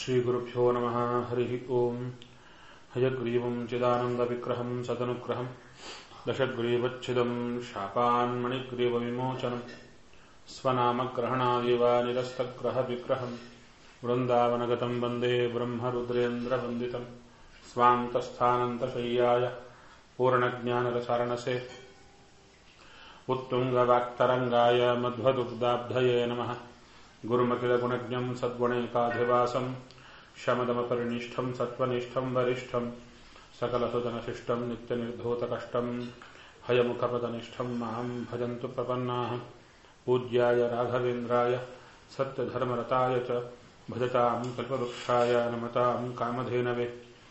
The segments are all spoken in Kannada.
श्रीगुरुभ्यो नमः हरिः ओम् हयग्रीवम् चिदानन्दविग्रहम् सदनुग्रहम् दशग्रीवच्छिदम् शापान्मणिग्रीवविमोचनम् स्वनामग्रहणादिव निरस्तग्रहविग्रहम् वृन्दावनगतम् वन्दे ब्रह्मरुद्रेन्द्रवन्दितम् स्वान्तस्थानन्तशय्याय पूर्णज्ञानरसारणसे उत्तुङ्गवाक्तरङ्गाय मध्वदुग्धाब्धये नमः गुरुमखिलगुणज्ञम् सद्गुणैकाधिवासम् शमदमपरिनिष्ठम् सत्त्वनिष्ठम् वरिष्ठम् सकलसुदनशिष्टम् नित्यनिर्धूतकष्टम् हयमुखपदनिष्ठम् माम् भजन्तु प्रपन्नाः पूज्याय राघवेन्द्राय सत्यधर्मरताय च भजताम् कल्पवृक्षाय नमताम् कामधेनवे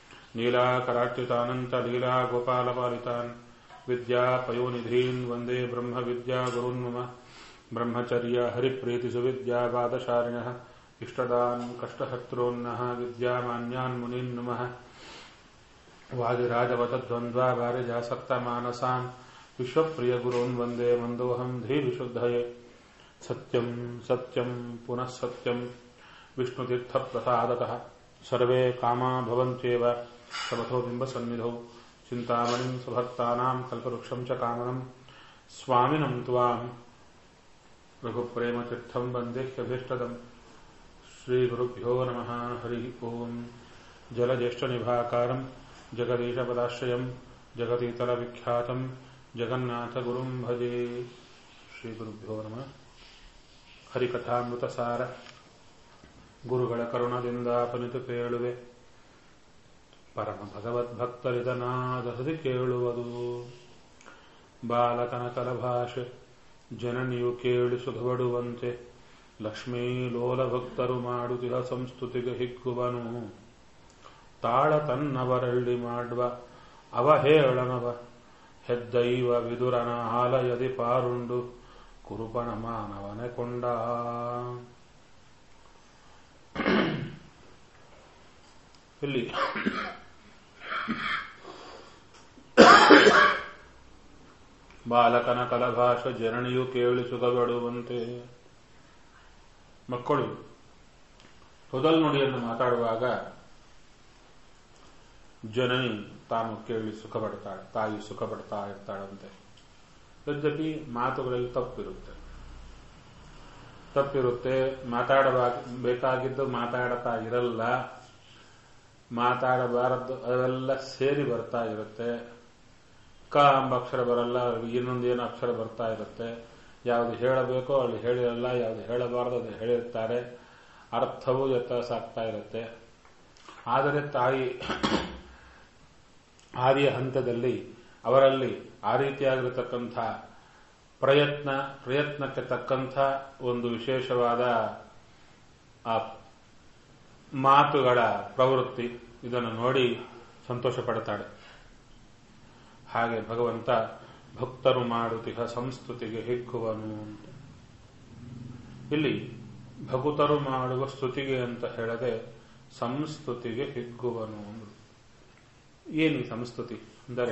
नीलाकरार्चितानन्तलीलागोपालपालितान् विद्यापयोनिधीन् वन्दे ब्रह्मविद्यागुरुन् मम ब्रह्मचर्य हरिप्रीतिसुविद्यावादशारिणः इष्टदान् कष्टहत्रोन्नः विद्यामान्यान् मुनीन् नमः वादिराजवतद्वन्द्वा वारिजासक्तमानसान् विश्वप्रियगुरून् वन्दे मन्दोऽहम् धीविशुद्धये सत्यम् सत्यम् पुनः सत्यम् विष्णुतीर्थप्रसादतः सर्वे कामा भवन्त्येव समथो बिम्बसन्निधौ चिन्तामणिम् सुभक्तानाम् कल्पवृक्षम् च कामनम् स्वामिनम् त्वाम् रघुप्रेमतीर्थम् वन्देह्यभीष्टदम् श्रीगुरुभ्यो नमः हरिः ओम् जलज्येष्ठनिभाकारम् जगदीशपदाश्रयम् जगतीतरविख्यातम् जगन्नाथगुरुम् भजे ಶ್ರೀಗುರುಭ್ಯೋ ನಮಃ ಹರಿಕಥಾಮೃತಸಾರ ಗುರುಗಳ ಕರುಣದಿಂದ ಪನಿತು ಕೇಳುವೆ ಪರಮ ಭಗವದ್ಭಕ್ತರಿದನಾದಹದಿ ಕೇಳುವುದು ಬಾಲಕನ ಕಲಭಾಷೆ ಜನನಿಯು ಕೇಳಿ ಸುಖಪಡುವಂತೆ ಲಕ್ಷ್ಮೀ ಲೋಲ ಭಕ್ತರು ಮಾಡುತ್ತಿಹ ಸಂಸ್ತುತಿಗೆ ಹಿಕ್ಕುವನು ತಾಳ ತನ್ನವರಳ್ಳಿ ಮಾಡುವ ಅವಹೇಳನವ ಹೆದ್ದೈವ ವಿದುರನ ಆಲಯದಿ ಪಾರುಂಡು ಕುರುಪನ ಮಾನವನೆ ಕೊಂಡ ಇಲ್ಲಿ ಬಾಲಕನ ಕಲಭಾಷ ಜನನಿಯು ಕೇಳಿ ಸುಖಪಡುವಂತೆ ಮಕ್ಕಳು ಮೊದಲು ನುಡಿಯನ್ನು ಮಾತಾಡುವಾಗ ಜನನಿ ತಾನು ಕೇಳಿ ಸುಖ ಪಡ್ತಾಳೆ ತಾಯಿ ಸುಖ ಪಡ್ತಾ ಇರ್ತಾಳಂತೆ ಯದ್ಯಪಿ ಮಾತುಗಳಲ್ಲಿ ತಪ್ಪಿರುತ್ತೆ ತಪ್ಪಿರುತ್ತೆ ಮಾತಾಡಬೇಕಾಗಿದ್ದು ಮಾತಾಡತಾ ಇರಲ್ಲ ಮಾತಾಡಬಾರದ್ದು ಅದೆಲ್ಲ ಸೇರಿ ಬರ್ತಾ ಇರುತ್ತೆ ಕ ಎಂಬ ಅಕ್ಷರ ಬರಲ್ಲ ಇನ್ನೊಂದೇನು ಅಕ್ಷರ ಬರ್ತಾ ಇರುತ್ತೆ ಯಾವುದು ಹೇಳಬೇಕೋ ಅಲ್ಲಿ ಹೇಳಿರಲ್ಲ ಯಾವುದು ಹೇಳಬಾರದು ಅದು ಹೇಳಿರ್ತಾರೆ ಅರ್ಥವೂ ವ್ಯತ್ಯಾಸ ಆಗ್ತಾ ಇರುತ್ತೆ ಆದರೆ ತಾಯಿ ಆರ್ಯ ಹಂತದಲ್ಲಿ ಅವರಲ್ಲಿ ಆ ರೀತಿಯಾಗಿರತಕ್ಕಂಥ ಪ್ರಯತ್ನ ಪ್ರಯತ್ನಕ್ಕೆ ತಕ್ಕಂಥ ಒಂದು ವಿಶೇಷವಾದ ಆ ಮಾತುಗಳ ಪ್ರವೃತ್ತಿ ಇದನ್ನು ನೋಡಿ ಸಂತೋಷ ಪಡ್ತಾಳೆ ಹಾಗೆ ಭಗವಂತ ಭಕ್ತರು ಮಾಡುತ್ತಿಹ ಸಂಸ್ತುತಿಗೆ ಹಿಕ್ಕುವನು ಅಂತ ಇಲ್ಲಿ ಭಕುತರು ಮಾಡುವ ಸ್ತುತಿಗೆ ಅಂತ ಹೇಳದೆ ಸಂಸ್ತುತಿಗೆ ಹಿಗ್ಗುವನು ಅಂದ್ರು ಏನು ಸಂಸ್ತುತಿ ಅಂದರೆ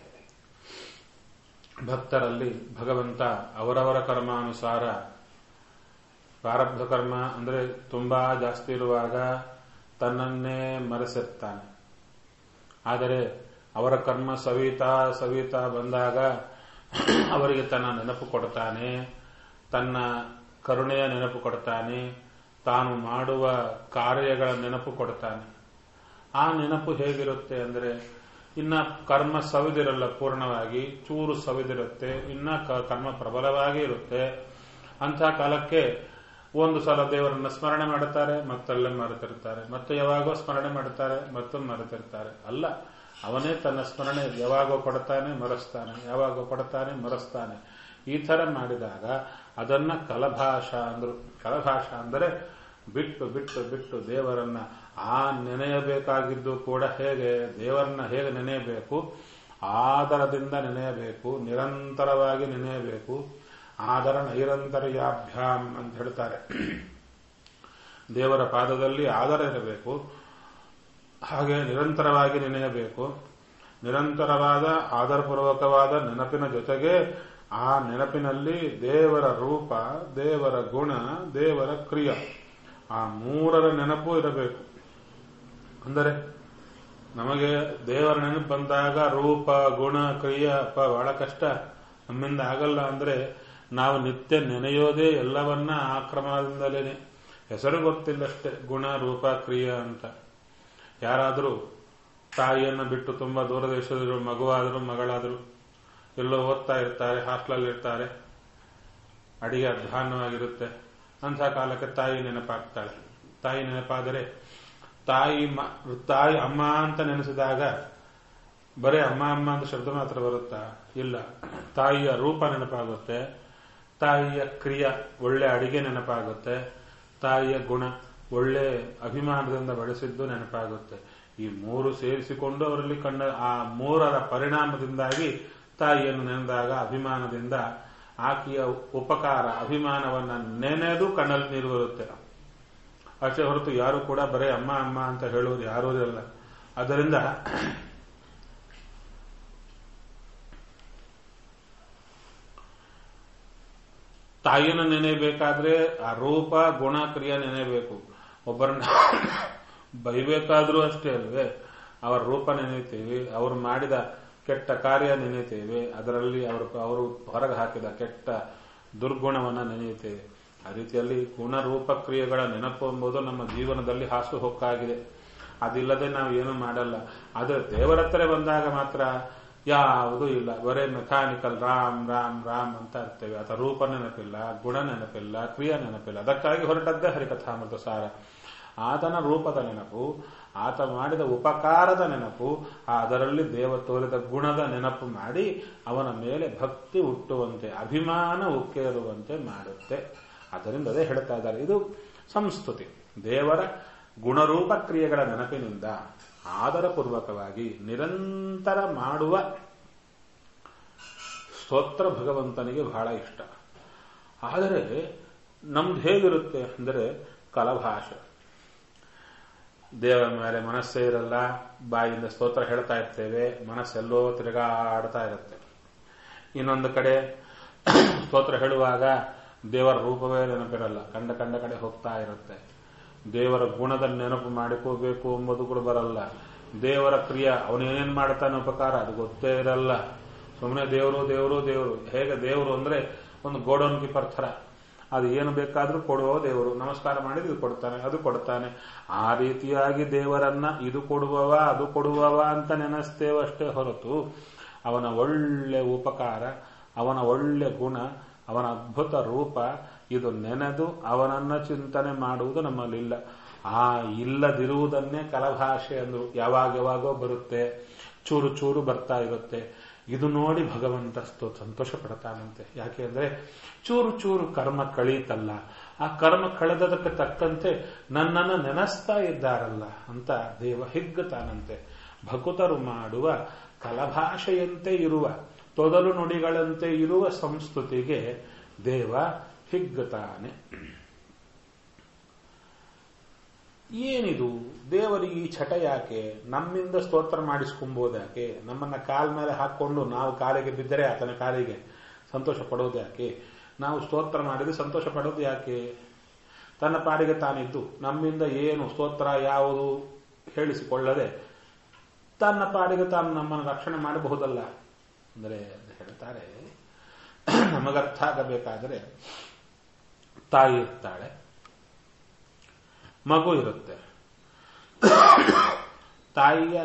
ಭಕ್ತರಲ್ಲಿ ಭಗವಂತ ಅವರವರ ಕರ್ಮಾನುಸಾರ ಪ್ರಾರಬ್ಧ ಕರ್ಮ ಅಂದರೆ ತುಂಬಾ ಜಾಸ್ತಿ ಇರುವಾಗ ತನ್ನನ್ನೇ ಮರೆಸಿರ್ತಾನೆ ಆದರೆ ಅವರ ಕರ್ಮ ಸವಿತಾ ಸವಿತಾ ಬಂದಾಗ ಅವರಿಗೆ ತನ್ನ ನೆನಪು ಕೊಡ್ತಾನೆ ತನ್ನ ಕರುಣೆಯ ನೆನಪು ಕೊಡ್ತಾನೆ ತಾನು ಮಾಡುವ ಕಾರ್ಯಗಳ ನೆನಪು ಕೊಡ್ತಾನೆ ಆ ನೆನಪು ಹೇಗಿರುತ್ತೆ ಅಂದರೆ ಇನ್ನ ಕರ್ಮ ಸವಿದಿರಲ್ಲ ಪೂರ್ಣವಾಗಿ ಚೂರು ಸವಿದಿರುತ್ತೆ ಇನ್ನ ಕರ್ಮ ಪ್ರಬಲವಾಗಿ ಇರುತ್ತೆ ಅಂಥ ಕಾಲಕ್ಕೆ ಒಂದು ಸಲ ದೇವರನ್ನ ಸ್ಮರಣೆ ಮಾಡುತ್ತಾರೆ ಮತ್ತಲ್ಲೇ ಮರೆತಿರ್ತಾರೆ ಮತ್ತೆ ಯಾವಾಗೋ ಸ್ಮರಣೆ ಮಾಡುತ್ತಾರೆ ಮತ್ತೊಮ್ಮೆ ಮರೆತಿರ್ತಾರೆ ಅಲ್ಲ ಅವನೇ ತನ್ನ ಸ್ಮರಣೆ ಯಾವಾಗೋ ಕೊಡ್ತಾನೆ ಮರೆಸ್ತಾನೆ ಯಾವಾಗೋ ಕೊಡ್ತಾನೆ ಮರೆಸ್ತಾನೆ ಈ ತರ ಮಾಡಿದಾಗ ಅದನ್ನ ಕಲಭಾಷ ಅಂದ್ರು ಕಲಭಾಷ ಅಂದರೆ ಬಿಟ್ಟು ಬಿಟ್ಟು ಬಿಟ್ಟು ದೇವರನ್ನ ಆ ನೆನೆಯಬೇಕಾಗಿದ್ದು ಕೂಡ ಹೇಗೆ ದೇವರನ್ನ ಹೇಗೆ ನೆನೆಯಬೇಕು ಆದರದಿಂದ ನೆನೆಯಬೇಕು ನಿರಂತರವಾಗಿ ನೆನೆಯಬೇಕು ಆದರ ನೈರಂತರ್ಯಾಭ್ಯಾಂ ಅಂತ ಹೇಳ್ತಾರೆ ದೇವರ ಪಾದದಲ್ಲಿ ಆದರ ಇರಬೇಕು ಹಾಗೆ ನಿರಂತರವಾಗಿ ನೆನೆಯಬೇಕು ನಿರಂತರವಾದ ಆದರಪೂರ್ವಕವಾದ ನೆನಪಿನ ಜೊತೆಗೆ ಆ ನೆನಪಿನಲ್ಲಿ ದೇವರ ರೂಪ ದೇವರ ಗುಣ ದೇವರ ಕ್ರಿಯ ಆ ಮೂರರ ನೆನಪು ಇರಬೇಕು ಅಂದರೆ ನಮಗೆ ದೇವರ ನೆನಪು ಬಂದಾಗ ರೂಪ ಗುಣ ಕ್ರಿಯ ಅಪ್ಪ ಬಹಳ ಕಷ್ಟ ನಮ್ಮಿಂದ ಆಗಲ್ಲ ಅಂದ್ರೆ ನಾವು ನಿತ್ಯ ನೆನೆಯೋದೇ ಎಲ್ಲವನ್ನ ಆಕ್ರಮಣದಿಂದಲೇನೆ ಹೆಸರು ಗೊತ್ತಿಲ್ಲಷ್ಟೇ ಗುಣ ರೂಪ ಕ್ರಿಯ ಅಂತ ಯಾರಾದರೂ ತಾಯಿಯನ್ನು ಬಿಟ್ಟು ತುಂಬಾ ದೂರ ದೇಶದಲ್ಲಿರುವ ಮಗುವಾದರೂ ಮಗಳಾದರೂ ಎಲ್ಲೋ ಓದ್ತಾ ಇರ್ತಾರೆ ಹಾಸ್ಟೆಲಲ್ಲಿ ಇರ್ತಾರೆ ಅಡಿಗೆ ಅಧ್ವಾನವಾಗಿರುತ್ತೆ ಅಂಥ ಕಾಲಕ್ಕೆ ತಾಯಿ ನೆನಪಾಗ್ತಾಳೆ ತಾಯಿ ನೆನಪಾದರೆ ತಾಯಿ ತಾಯಿ ಅಮ್ಮ ಅಂತ ನೆನೆಸಿದಾಗ ಬರೀ ಅಮ್ಮ ಅಮ್ಮ ಅಂತ ಶಬ್ದ ಮಾತ್ರ ಬರುತ್ತಾ ಇಲ್ಲ ತಾಯಿಯ ರೂಪ ನೆನಪಾಗುತ್ತೆ ತಾಯಿಯ ಕ್ರಿಯ ಒಳ್ಳೆ ಅಡಿಗೆ ನೆನಪಾಗುತ್ತೆ ತಾಯಿಯ ಗುಣ ಒಳ್ಳೆ ಅಭಿಮಾನದಿಂದ ಬೆಳೆಸಿದ್ದು ನೆನಪಾಗುತ್ತೆ ಈ ಮೂರು ಸೇರಿಸಿಕೊಂಡು ಅವರಲ್ಲಿ ಕಂಡ ಆ ಮೂರರ ಪರಿಣಾಮದಿಂದಾಗಿ ತಾಯಿಯನ್ನು ನೆನೆದಾಗ ಅಭಿಮಾನದಿಂದ ಆಕೆಯ ಉಪಕಾರ ಅಭಿಮಾನವನ್ನ ನೆನೆದು ಕಣ್ಣಲ್ಲಿ ನೀರು ಬರುತ್ತೆ ಅಷ್ಟೇ ಹೊರತು ಯಾರು ಕೂಡ ಬರೇ ಅಮ್ಮ ಅಮ್ಮ ಅಂತ ಹೇಳೋರು ಯಾರೂ ಇರಲ್ಲ ಅದರಿಂದ ತಾಯಿಯನ್ನು ನೆನೆಯಬೇಕಾದ್ರೆ ಆ ರೂಪ ಗುಣ ಕ್ರಿಯೆ ನೆನೆಯಬೇಕು ಒಬ್ಬರನ್ನ ಬೈಬೇಕಾದ್ರೂ ಅಷ್ಟೇ ಅಲ್ವೇ ಅವರ ರೂಪ ನೆನೆಯುತ್ತೇವೆ ಅವರು ಮಾಡಿದ ಕೆಟ್ಟ ಕಾರ್ಯ ನೆನೆಯುತ್ತೇವೆ ಅದರಲ್ಲಿ ಅವರು ಅವರು ಹೊರಗೆ ಹಾಕಿದ ಕೆಟ್ಟ ದುರ್ಗುಣವನ್ನ ನೆನೆಯುತ್ತೇವೆ ಆ ರೀತಿಯಲ್ಲಿ ಗುಣ ರೂಪ ಕ್ರಿಯೆಗಳ ನೆನಪು ಎಂಬುದು ನಮ್ಮ ಜೀವನದಲ್ಲಿ ಹಾಸು ಹೊಕ್ಕಾಗಿದೆ ಅದಿಲ್ಲದೆ ನಾವು ಏನು ಮಾಡಲ್ಲ ಆದರೆ ದೇವರ ಹತ್ರ ಬಂದಾಗ ಮಾತ್ರ ಯಾವುದೂ ಇಲ್ಲ ಬರೇ ಮೆಕ್ಯಾನಿಕಲ್ ರಾಮ್ ರಾಮ್ ರಾಮ್ ಅಂತ ಇರ್ತೇವೆ ಅಥವಾ ರೂಪ ನೆನಪಿಲ್ಲ ಗುಣ ನೆನಪಿಲ್ಲ ಕ್ರಿಯಾ ನೆನಪಿಲ್ಲ ಅದಕ್ಕಾಗಿ ಹೊರಟದ್ದೇ ಹರಿಕಥಾಮೃತ ಸಾರ ಆತನ ರೂಪದ ನೆನಪು ಆತ ಮಾಡಿದ ಉಪಕಾರದ ನೆನಪು ಅದರಲ್ಲಿ ದೇವ ತೋರಿದ ಗುಣದ ನೆನಪು ಮಾಡಿ ಅವನ ಮೇಲೆ ಭಕ್ತಿ ಹುಟ್ಟುವಂತೆ ಅಭಿಮಾನ ಉಕ್ಕೇರುವಂತೆ ಮಾಡುತ್ತೆ ಅದರಿಂದ ಅದೇ ಹೇಳ್ತಾ ಇದ್ದಾರೆ ಇದು ಸಂಸ್ತುತಿ ದೇವರ ಗುಣರೂಪ ಕ್ರಿಯೆಗಳ ನೆನಪಿನಿಂದ ಆದರಪೂರ್ವಕವಾಗಿ ನಿರಂತರ ಮಾಡುವ ಸ್ತೋತ್ರ ಭಗವಂತನಿಗೆ ಬಹಳ ಇಷ್ಟ ಆದರೆ ನಮ್ದು ಹೇಗಿರುತ್ತೆ ಅಂದರೆ ಕಲಭಾಷೆ ದೇವರ ಮೇಲೆ ಮನಸ್ಸೇ ಇರಲ್ಲ ಬಾಯಿಂದ ಸ್ತೋತ್ರ ಹೇಳ್ತಾ ಇರ್ತೇವೆ ಮನಸ್ಸೆಲ್ಲೋ ತಿರುಗಾಡ್ತಾ ಇರುತ್ತೆ ಇನ್ನೊಂದು ಕಡೆ ಸ್ತೋತ್ರ ಹೇಳುವಾಗ ದೇವರ ರೂಪವೇ ನೆನಪಿರಲ್ಲ ಕಂಡ ಕಂಡ ಕಡೆ ಹೋಗ್ತಾ ಇರುತ್ತೆ ದೇವರ ಗುಣದ ನೆನಪು ಮಾಡಿಕೋಬೇಕು ಎಂಬುದು ಕೂಡ ಬರಲ್ಲ ದೇವರ ಕ್ರಿಯೆ ಅವನೇನೇನ್ ಮಾಡ್ತಾನೆ ಉಪಕಾರ ಅದು ಗೊತ್ತೇ ಇರಲ್ಲ ಸುಮ್ಮನೆ ದೇವರು ದೇವರು ದೇವರು ಹೇಗೆ ದೇವರು ಅಂದ್ರೆ ಒಂದು ಗೋಡೌನ್ ಕೀಪರ್ ಥರ ಅದು ಏನು ಬೇಕಾದ್ರೂ ಕೊಡುವ ದೇವರು ನಮಸ್ಕಾರ ಮಾಡಿದ್ರೆ ಇದು ಕೊಡ್ತಾನೆ ಅದು ಕೊಡ್ತಾನೆ ಆ ರೀತಿಯಾಗಿ ದೇವರನ್ನ ಇದು ಕೊಡುವವ ಅದು ಕೊಡುವವ ಅಂತ ನೆನೆಸ್ತೇವಷ್ಟೇ ಹೊರತು ಅವನ ಒಳ್ಳೆ ಉಪಕಾರ ಅವನ ಒಳ್ಳೆ ಗುಣ ಅವನ ಅದ್ಭುತ ರೂಪ ಇದು ನೆನೆದು ಅವನನ್ನ ಚಿಂತನೆ ಮಾಡುವುದು ನಮ್ಮಲ್ಲಿಲ್ಲ ಆ ಇಲ್ಲದಿರುವುದನ್ನೇ ಕಲಭಾಷೆ ಅಂದ್ರು ಯಾವಾಗ ಯಾವಾಗೋ ಬರುತ್ತೆ ಚೂರು ಚೂರು ಬರ್ತಾ ಇರುತ್ತೆ ಇದು ನೋಡಿ ಭಗವಂತ ಸಂತೋಷ ಪಡ್ತಾನಂತೆ ಯಾಕೆ ಅಂದ್ರೆ ಚೂರು ಚೂರು ಕರ್ಮ ಕಳೀತಲ್ಲ ಆ ಕರ್ಮ ಕಳೆದದಕ್ಕೆ ತಕ್ಕಂತೆ ನನ್ನನ್ನು ನೆನೆಸ್ತಾ ಇದ್ದಾರಲ್ಲ ಅಂತ ದೇವ ಹಿಗ್ಗುತ್ತಾನಂತೆ ಭಕುತರು ಮಾಡುವ ಕಲಭಾಷೆಯಂತೆ ಇರುವ ತೊದಲು ನುಡಿಗಳಂತೆ ಇರುವ ಸಂಸ್ಕೃತಿಗೆ ದೇವ ಹಿಗ್ಗುತ್ತಾನೆ ಏನಿದು ದೇವರಿಗೆ ಈ ಚಟ ಯಾಕೆ ನಮ್ಮಿಂದ ಸ್ತೋತ್ರ ಮಾಡಿಸ್ಕೊಂಬೋದು ಯಾಕೆ ನಮ್ಮನ್ನ ಕಾಲ ಮೇಲೆ ಹಾಕೊಂಡು ನಾವು ಕಾಲಿಗೆ ಬಿದ್ದರೆ ಆತನ ಕಾಲಿಗೆ ಸಂತೋಷ ಪಡೋದು ಯಾಕೆ ನಾವು ಸ್ತೋತ್ರ ಮಾಡಿದ್ರೆ ಸಂತೋಷ ಪಡೋದು ಯಾಕೆ ತನ್ನ ಪಾಡಿಗೆ ತಾನಿದ್ದು ನಮ್ಮಿಂದ ಏನು ಸ್ತೋತ್ರ ಯಾವುದು ಹೇಳಿಸಿಕೊಳ್ಳದೆ ತನ್ನ ಪಾಡಿಗೆ ತಾನು ನಮ್ಮನ್ನು ರಕ್ಷಣೆ ಮಾಡಬಹುದಲ್ಲ ಅಂದರೆ ಹೇಳ್ತಾರೆ ನಮಗರ್ಥ ಆಗಬೇಕಾದರೆ ತಾಯಿ ಇರ್ತಾಳೆ ಮಗು ಇರುತ್ತೆ ತಾಯಿಯ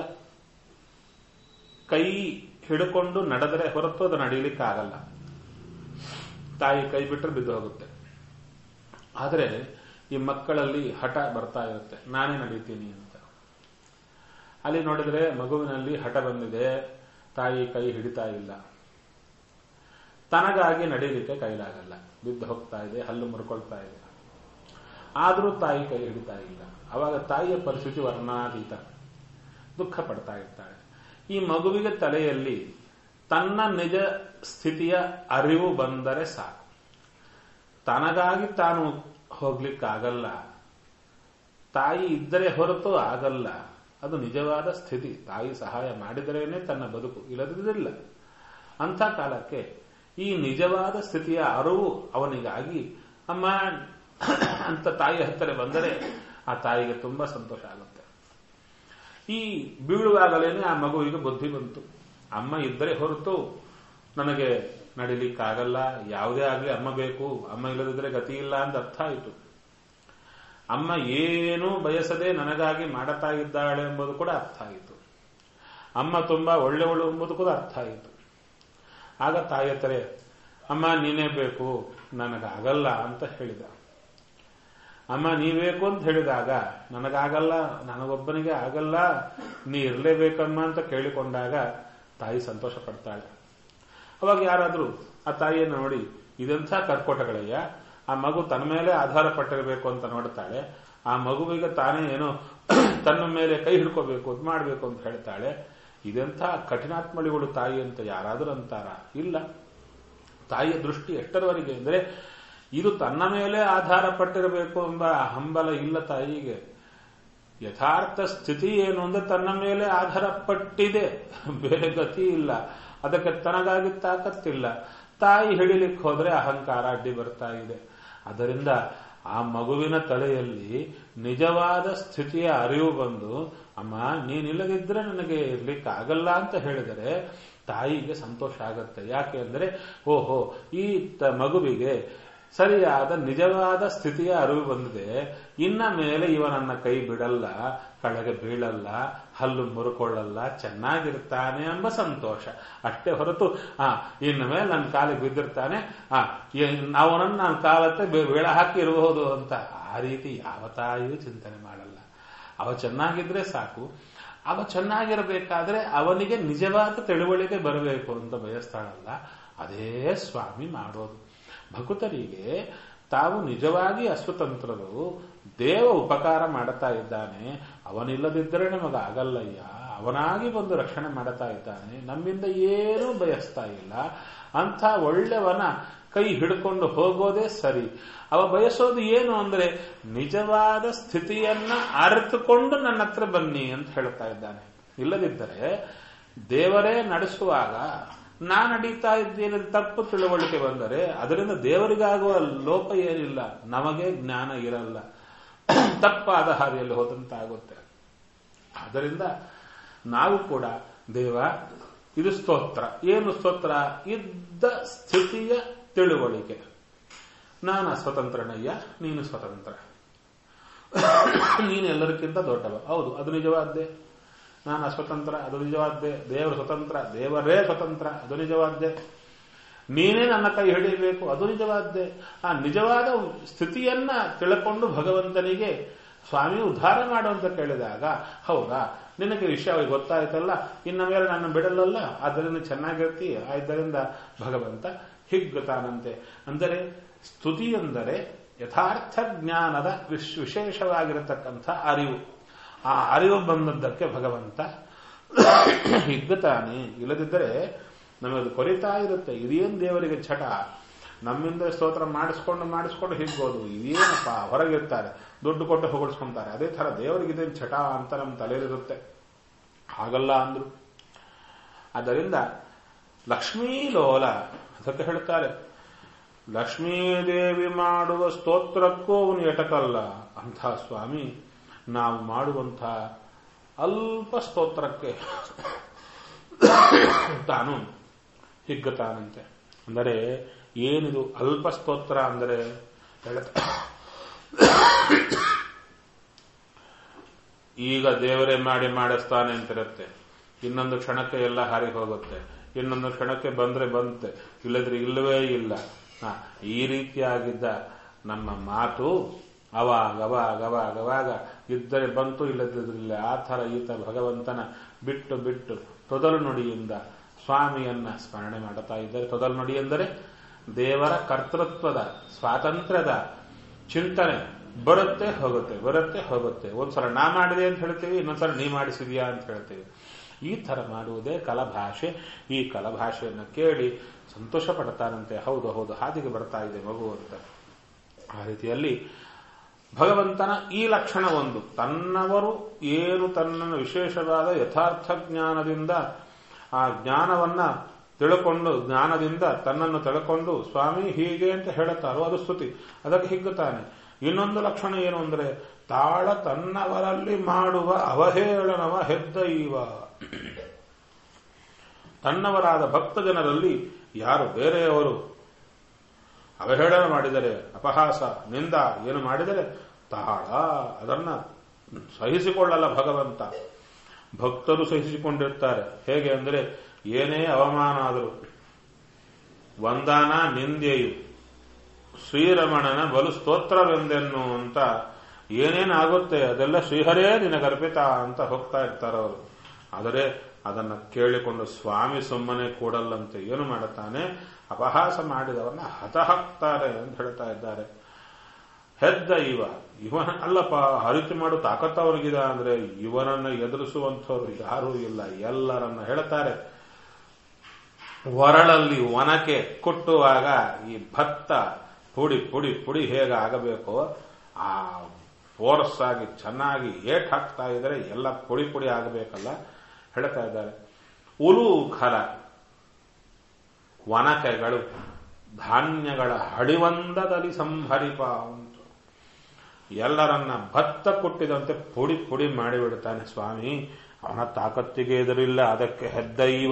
ಕೈ ಹಿಡ್ಕೊಂಡು ನಡೆದರೆ ಹೊರತು ಅದು ನಡೀಲಿಕ್ಕಾಗಲ್ಲ ತಾಯಿ ಕೈ ಬಿಟ್ಟರೆ ಬಿದ್ದು ಹೋಗುತ್ತೆ ಆದರೆ ಈ ಮಕ್ಕಳಲ್ಲಿ ಹಠ ಬರ್ತಾ ಇರುತ್ತೆ ನಾನೇ ನಡೀತೀನಿ ಅಂತ ಅಲ್ಲಿ ನೋಡಿದ್ರೆ ಮಗುವಿನಲ್ಲಿ ಹಠ ಬಂದಿದೆ ತಾಯಿ ಕೈ ಹಿಡಿತಾ ಇಲ್ಲ ತನಗಾಗಿ ನಡೀಲಿಕ್ಕೆ ಕೈಲಾಗಲ್ಲ ಬಿದ್ದು ಹೋಗ್ತಾ ಇದೆ ಹಲ್ಲು ಮುರ್ಕೊಳ್ತಾ ಇದೆ ಆದರೂ ತಾಯಿ ಕೈ ಹಿಡಿತಾ ಇಲ್ಲ ಅವಾಗ ತಾಯಿಯ ಪರಿಸ್ಥಿತಿ ವರ್ಣಾತೀತ ದುಃಖ ಪಡ್ತಾ ಇರ್ತಾಳೆ ಈ ಮಗುವಿಗೆ ತಲೆಯಲ್ಲಿ ತನ್ನ ನಿಜ ಸ್ಥಿತಿಯ ಅರಿವು ಬಂದರೆ ಸಾಕು ತನಗಾಗಿ ತಾನು ಹೋಗ್ಲಿಕ್ಕಾಗಲ್ಲ ತಾಯಿ ಇದ್ದರೆ ಹೊರತು ಆಗಲ್ಲ ಅದು ನಿಜವಾದ ಸ್ಥಿತಿ ತಾಯಿ ಸಹಾಯ ಮಾಡಿದರೇನೆ ತನ್ನ ಬದುಕು ಇಲ್ಲದಿಲ್ಲ ಅಂಥ ಕಾಲಕ್ಕೆ ಈ ನಿಜವಾದ ಸ್ಥಿತಿಯ ಅರಿವು ಅವನಿಗಾಗಿ ಅಮ್ಮ ಅಂತ ತಾಯಿ ಹತ್ತಿರ ಬಂದರೆ ಆ ತಾಯಿಗೆ ತುಂಬಾ ಸಂತೋಷ ಆಗುತ್ತೆ ಈ ಬೀಳುವಾಗಲೇನೆ ಆ ಮಗುವಿಗೆ ಬುದ್ಧಿ ಬಂತು ಅಮ್ಮ ಇದ್ದರೆ ಹೊರತು ನನಗೆ ನಡಿಲಿಕ್ಕಾಗಲ್ಲ ಯಾವುದೇ ಆಗಲಿ ಅಮ್ಮ ಬೇಕು ಅಮ್ಮ ಇಲ್ಲದಿದ್ರೆ ಗತಿ ಇಲ್ಲ ಅಂತ ಅರ್ಥ ಆಯಿತು ಅಮ್ಮ ಏನೂ ಬಯಸದೆ ನನಗಾಗಿ ಮಾಡುತ್ತಾ ಇದ್ದಾಳೆ ಎಂಬುದು ಕೂಡ ಅರ್ಥ ಆಯಿತು ಅಮ್ಮ ತುಂಬಾ ಒಳ್ಳೆಯವಳು ಎಂಬುದು ಕೂಡ ಅರ್ಥ ಆಯಿತು ಆಗ ತಾಯಿ ಹತ್ರ ಅಮ್ಮ ನೀನೇ ಬೇಕು ನನಗಾಗಲ್ಲ ಅಂತ ಹೇಳಿದ ಅಮ್ಮ ನೀ ಬೇಕು ಅಂತ ಹೇಳಿದಾಗ ನನಗಾಗಲ್ಲ ನನಗೊಬ್ಬನಿಗೆ ಆಗಲ್ಲ ನೀ ಇರಲೇಬೇಕಮ್ಮ ಅಂತ ಕೇಳಿಕೊಂಡಾಗ ತಾಯಿ ಸಂತೋಷ ಪಡ್ತಾಳೆ ಅವಾಗ ಯಾರಾದರೂ ಆ ತಾಯಿಯನ್ನು ನೋಡಿ ಇದೆಂಥ ಕರ್ಕೋಟಗಳಯ್ಯ ಆ ಮಗು ತನ್ನ ಮೇಲೆ ಆಧಾರ ಪಟ್ಟಿರಬೇಕು ಅಂತ ನೋಡ್ತಾಳೆ ಆ ಮಗುವಿಗೆ ತಾನೇ ಏನೋ ತನ್ನ ಮೇಲೆ ಕೈ ಹಿಡ್ಕೋಬೇಕು ಅಂತ ಮಾಡಬೇಕು ಅಂತ ಹೇಳ್ತಾಳೆ ಇದೆಂಥ ಕಠಿಣಾತ್ಮಳಿಗಳು ತಾಯಿ ಅಂತ ಯಾರಾದರೂ ಅಂತಾರ ಇಲ್ಲ ತಾಯಿಯ ದೃಷ್ಟಿ ಎಷ್ಟರವರೆಗೆ ಅಂದರೆ ಇದು ತನ್ನ ಮೇಲೆ ಆಧಾರ ಪಟ್ಟಿರಬೇಕು ಎಂಬ ಹಂಬಲ ಇಲ್ಲ ತಾಯಿಗೆ ಯಥಾರ್ಥ ಸ್ಥಿತಿ ಏನು ಅಂದ್ರೆ ತನ್ನ ಮೇಲೆ ಆಧಾರ ಪಟ್ಟಿದೆ ಬೇರೆ ಗತಿ ಇಲ್ಲ ಅದಕ್ಕೆ ತನಗಾಗಿ ತಾಕತ್ತಿಲ್ಲ ತಾಯಿ ಹಿಡಿಲಿಕ್ಕೆ ಹೋದ್ರೆ ಅಹಂಕಾರ ಅಡ್ಡಿ ಬರ್ತಾ ಇದೆ ಅದರಿಂದ ಆ ಮಗುವಿನ ತಲೆಯಲ್ಲಿ ನಿಜವಾದ ಸ್ಥಿತಿಯ ಅರಿವು ಬಂದು ಅಮ್ಮ ನೀನಿಲ್ಲದಿದ್ರೆ ನನಗೆ ಇರ್ಲಿಕ್ಕೆ ಆಗಲ್ಲ ಅಂತ ಹೇಳಿದರೆ ತಾಯಿಗೆ ಸಂತೋಷ ಆಗತ್ತೆ ಯಾಕೆ ಅಂದ್ರೆ ಓಹೋ ಈ ಮಗುವಿಗೆ ಸರಿಯಾದ ನಿಜವಾದ ಸ್ಥಿತಿಯ ಅರಿವು ಬಂದಿದೆ ಇನ್ನ ಮೇಲೆ ಇವ ನನ್ನ ಕೈ ಬಿಡಲ್ಲ ಕಳೆಗೆ ಬೀಳಲ್ಲ ಹಲ್ಲು ಮುರುಕೊಳ್ಳಲ್ಲ ಚೆನ್ನಾಗಿರ್ತಾನೆ ಎಂಬ ಸಂತೋಷ ಅಷ್ಟೇ ಹೊರತು ಆ ಇನ್ನು ಮೇಲೆ ನನ್ನ ಕಾಲಿಗೆ ಬಿದ್ದಿರ್ತಾನೆ ಆ ಅವನನ್ನು ನಾನು ಕಾಲತ್ತೆ ಬೀಳ ಹಾಕಿ ಇರಬಹುದು ಅಂತ ಆ ರೀತಿ ಯಾವ ತಾಯಿಯೂ ಚಿಂತನೆ ಮಾಡಲ್ಲ ಅವ ಚೆನ್ನಾಗಿದ್ರೆ ಸಾಕು ಅವ ಚೆನ್ನಾಗಿರಬೇಕಾದ್ರೆ ಅವನಿಗೆ ನಿಜವಾದ ತಿಳುವಳಿಕೆ ಬರಬೇಕು ಅಂತ ಬಯಸ್ತಾಳಲ್ಲ ಅದೇ ಸ್ವಾಮಿ ಮಾಡೋದು ಭಕುತರಿಗೆ ತಾವು ನಿಜವಾಗಿ ಅಸ್ವತಂತ್ರರು ದೇವ ಉಪಕಾರ ಮಾಡುತ್ತಾ ಇದ್ದಾನೆ ಅವನಿಲ್ಲದಿದ್ದರೆ ನಮಗಾಗಲ್ಲಯ್ಯ ಅವನಾಗಿ ಬಂದು ರಕ್ಷಣೆ ಮಾಡುತ್ತಾ ಇದ್ದಾನೆ ನಮ್ಮಿಂದ ಏನೂ ಬಯಸ್ತಾ ಇಲ್ಲ ಅಂಥ ಒಳ್ಳೆಯವನ ಕೈ ಹಿಡ್ಕೊಂಡು ಹೋಗೋದೇ ಸರಿ ಅವ ಬಯಸೋದು ಏನು ಅಂದ್ರೆ ನಿಜವಾದ ಸ್ಥಿತಿಯನ್ನ ಅರಿತುಕೊಂಡು ನನ್ನ ಹತ್ರ ಬನ್ನಿ ಅಂತ ಹೇಳ್ತಾ ಇದ್ದಾನೆ ಇಲ್ಲದಿದ್ದರೆ ದೇವರೇ ನಡೆಸುವಾಗ ನಾ ನಡೀತಾ ಇದ್ದೇನೆ ತಪ್ಪು ತಿಳುವಳಿಕೆ ಬಂದರೆ ಅದರಿಂದ ದೇವರಿಗಾಗುವ ಲೋಪ ಏನಿಲ್ಲ ನಮಗೆ ಜ್ಞಾನ ಇರಲ್ಲ ತಪ್ಪಾದ ಹಾದಿಯಲ್ಲಿ ಹೋದಂತಾಗುತ್ತೆ ಆದ್ದರಿಂದ ನಾವು ಕೂಡ ದೇವ ಇದು ಸ್ತೋತ್ರ ಏನು ಸ್ತೋತ್ರ ಇದ್ದ ಸ್ಥಿತಿಯ ತಿಳುವಳಿಕೆ ನಾನು ಸ್ವತಂತ್ರನಯ್ಯ ನೀನು ಸ್ವತಂತ್ರ ನೀನು ಎಲ್ಲರಿಗಿಂತ ದೊಡ್ಡವ ಹೌದು ಅದು ನಿಜವಾದ್ದೇ ನಾನು ಅಸ್ವತಂತ್ರ ಅದು ನಿಜವಾದ್ದೇ ದೇವರು ಸ್ವತಂತ್ರ ದೇವರೇ ಸ್ವತಂತ್ರ ಅದು ನಿಜವಾದ್ದೇ ನೀನೇ ನನ್ನ ಕೈ ಹಿಡಿಯಬೇಕು ಅದು ನಿಜವಾದ್ದೇ ಆ ನಿಜವಾದ ಸ್ಥಿತಿಯನ್ನ ತಿಳ್ಕೊಂಡು ಭಗವಂತನಿಗೆ ಸ್ವಾಮಿ ಉದ್ಧಾರ ಮಾಡು ಅಂತ ಕೇಳಿದಾಗ ಹೌದಾ ನಿನಗೆ ವಿಷಯ ಗೊತ್ತಾಯ್ತಲ್ಲ ಇನ್ನ ಮೇಲೆ ನಾನು ಬಿಡಲಲ್ಲ ಆದ್ದರಿಂದ ಚೆನ್ನಾಗಿರ್ತೀಯ ಆದ್ದರಿಂದ ಭಗವಂತ ಹಿಗ್ಗುತ್ತಾನಂತೆ ಅಂದರೆ ಸ್ತುತಿ ಎಂದರೆ ಯಥಾರ್ಥ ಜ್ಞಾನದ ವಿಶೇಷವಾಗಿರತಕ್ಕಂಥ ಅರಿವು ಆ ಅರಿವು ಬಂದದ್ದಕ್ಕೆ ಭಗವಂತ ಹಿಗ್ಗುತ್ತಾನೆ ಇಲ್ಲದಿದ್ದರೆ ನಮಗೆ ಕೊರಿತಾ ಇರುತ್ತೆ ಇದೇನು ದೇವರಿಗೆ ಚಟ ನಮ್ಮಿಂದ ಸ್ತೋತ್ರ ಮಾಡಿಸ್ಕೊಂಡು ಮಾಡಿಸ್ಕೊಂಡು ಹಿಗ್ಗೋದು ಇದೇನಪ್ಪ ಹೊರಗಿರ್ತಾರೆ ದುಡ್ಡು ಕೊಟ್ಟು ಹೊಗಳಿಸ್ಕೊಂತಾರೆ ಅದೇ ತರ ದೇವರಿಗಿದೇನು ಚಟ ಅಂತ ನಮ್ಮ ತಲೆಯಲ್ಲಿರುತ್ತೆ ಹಾಗಲ್ಲ ಅಂದ್ರು ಆದ್ದರಿಂದ ಲಕ್ಷ್ಮೀಲೋಲ ಅದಕ್ಕೆ ಹೇಳ್ತಾರೆ ಲಕ್ಷ್ಮೀದೇವಿ ಮಾಡುವ ಸ್ತೋತ್ರಕ್ಕೂ ಅವನು ಎಟಕಲ್ಲ ಅಂಥ ಸ್ವಾಮಿ ನಾವು ಮಾಡುವಂಥ ಅಲ್ಪ ಸ್ತೋತ್ರಕ್ಕೆ ತಾನು ಹಿಗ್ಗುತ್ತಾನಂತೆ ಅಂದರೆ ಏನಿದು ಅಲ್ಪ ಸ್ತೋತ್ರ ಅಂದರೆ ಹೇಳ್ತಾ ಈಗ ದೇವರೇ ಮಾಡಿ ಮಾಡಿಸ್ತಾನೆ ಅಂತಿರುತ್ತೆ ಇನ್ನೊಂದು ಕ್ಷಣಕ್ಕೆ ಎಲ್ಲ ಹಾರಿ ಹೋಗುತ್ತೆ ಇನ್ನೊಂದು ಕ್ಷಣಕ್ಕೆ ಬಂದ್ರೆ ಬಂತೆ ಇಲ್ಲದ್ರೆ ಇಲ್ಲವೇ ಇಲ್ಲ ಹ ಈ ರೀತಿಯಾಗಿದ್ದ ನಮ್ಮ ಮಾತು ಅವಾಗ ಅವಾಗ ಅವಾಗ ಅವಾಗ ಇದ್ದರೆ ಬಂತು ಇಲ್ಲದಿದ್ರಿಲ್ಲ ಆ ಥರ ಈತ ಭಗವಂತನ ಬಿಟ್ಟು ಬಿಟ್ಟು ತೊದಲು ನುಡಿಯಿಂದ ಸ್ವಾಮಿಯನ್ನ ಸ್ಮರಣೆ ಮಾಡುತ್ತಾ ಇದ್ದಾರೆ ತೊದಲು ನುಡಿ ಎಂದರೆ ದೇವರ ಕರ್ತೃತ್ವದ ಸ್ವಾತಂತ್ರ್ಯದ ಚಿಂತನೆ ಬರುತ್ತೆ ಹೋಗುತ್ತೆ ಬರುತ್ತೆ ಹೋಗುತ್ತೆ ಒಂದ್ಸಲ ನಾ ಮಾಡಿದೆ ಅಂತ ಹೇಳ್ತೀವಿ ಇನ್ನೊಂದ್ಸಲ ನೀ ಮಾಡಿಸಿದ್ಯಾ ಅಂತ ಹೇಳ್ತೀವಿ ಈ ತರ ಮಾಡುವುದೇ ಕಲಭಾಷೆ ಈ ಕಲಭಾಷೆಯನ್ನು ಕೇಳಿ ಸಂತೋಷ ಪಡ್ತಾನಂತೆ ಹೌದು ಹೌದು ಹಾದಿಗೆ ಬರ್ತಾ ಇದೆ ಮಗು ಅಂತ ಆ ರೀತಿಯಲ್ಲಿ ಭಗವಂತನ ಈ ಲಕ್ಷಣ ಒಂದು ತನ್ನವರು ಏನು ತನ್ನನ್ನು ವಿಶೇಷವಾದ ಯಥಾರ್ಥ ಜ್ಞಾನದಿಂದ ಆ ಜ್ಞಾನವನ್ನ ತಿಳ್ಕೊಂಡು ಜ್ಞಾನದಿಂದ ತನ್ನನ್ನು ತಿಳ್ಕೊಂಡು ಸ್ವಾಮಿ ಹೀಗೆ ಅಂತ ಹೇಳುತ್ತಾರೋ ಅದು ಸ್ತುತಿ ಅದಕ್ಕೆ ಹಿಗ್ಗುತ್ತಾನೆ ಇನ್ನೊಂದು ಲಕ್ಷಣ ಏನು ಅಂದ್ರೆ ತಾಳ ತನ್ನವರಲ್ಲಿ ಮಾಡುವ ಅವಹೇಳನವ ಹೆದ್ದೈವ ತನ್ನವರಾದ ಭಕ್ತ ಜನರಲ್ಲಿ ಯಾರು ಬೇರೆಯವರು ಅವಹೇಳನ ಮಾಡಿದರೆ ಅಪಹಾಸ ನಿಂದ ಏನು ಮಾಡಿದರೆ ತಾಳ ಅದನ್ನ ಸಹಿಸಿಕೊಳ್ಳಲ್ಲ ಭಗವಂತ ಭಕ್ತರು ಸಹಿಸಿಕೊಂಡಿರ್ತಾರೆ ಹೇಗೆ ಅಂದರೆ ಏನೇ ಅವಮಾನ ಆದರೂ ವಂದನ ನಿಂದೆಯು ಶ್ರೀರಮಣನ ಬಲು ಸ್ತೋತ್ರವೆಂದೆನ್ನು ಅಂತ ಏನೇನಾಗುತ್ತೆ ಅದೆಲ್ಲ ಶ್ರೀಹರೇ ನಿನಗರ್ಪಿತ ಅಂತ ಹೋಗ್ತಾ ಇರ್ತಾರೆ ಅವರು ಆದರೆ ಅದನ್ನು ಕೇಳಿಕೊಂಡು ಸ್ವಾಮಿ ಸುಮ್ಮನೆ ಕೂಡಲ್ಲಂತೆ ಏನು ಮಾಡುತ್ತಾನೆ ಅಪಹಾಸ ಮಾಡಿದವನ್ನ ಹತ ಹಾಕ್ತಾರೆ ಅಂತ ಹೇಳ್ತಾ ಇದ್ದಾರೆ ಹೆದ್ದ ಇವ ಇವನ ಅಲ್ಲಪ್ಪ ಹರಿತು ಮಾಡು ತಾಕತ್ತ ಅವ್ರಿಗಿದ ಅಂದ್ರೆ ಇವನನ್ನ ಎದುರಿಸುವಂಥವ್ರು ಯಾರೂ ಇಲ್ಲ ಎಲ್ಲರನ್ನ ಹೇಳ್ತಾರೆ ಒರಳಲ್ಲಿ ಒನಕೆ ಕುಟ್ಟುವಾಗ ಈ ಭತ್ತ ಪುಡಿ ಪುಡಿ ಪುಡಿ ಹೇಗೆ ಆಗಬೇಕೋ ಆ ಫೋರ್ಸ್ ಆಗಿ ಚೆನ್ನಾಗಿ ಏಟ್ ಹಾಕ್ತಾ ಇದ್ರೆ ಎಲ್ಲ ಪುಡಿ ಪುಡಿ ಆಗಬೇಕಲ್ಲ ಹೇಳ್ತಾ ಇದ್ದಾರೆ ಉಲೂಖಲ ಒನಕೆಗಳು ಧಾನ್ಯಗಳ ಹಡಿವಂದದಲ್ಲಿ ಸಂಹರಿಪ ಉಂಟು ಎಲ್ಲರನ್ನ ಭತ್ತ ಕೊಟ್ಟಿದಂತೆ ಪುಡಿ ಪುಡಿ ಮಾಡಿಬಿಡ್ತಾನೆ ಸ್ವಾಮಿ ಅವನ ತಾಕತ್ತಿಗೆ ಎದುರಿಲ್ಲ ಅದಕ್ಕೆ ಹೆದ್ದೈವ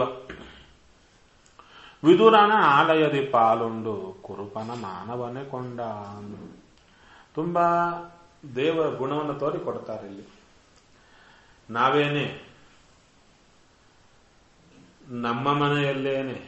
ವಿದುರನ ಆಲಯದಿ ಪಾಲುಂಡು ಕುರುಪನ ಮಾನವನೇ ಕೊಂಡ ತುಂಬಾ ದೇವರ ಗುಣವನ್ನು ತೋರಿಕೊಡ್ತಾರೆ ಇಲ್ಲಿ ನಾವೇನೆ ನಮ್ಮ ಮನೆಯಲ್ಲೇನೆ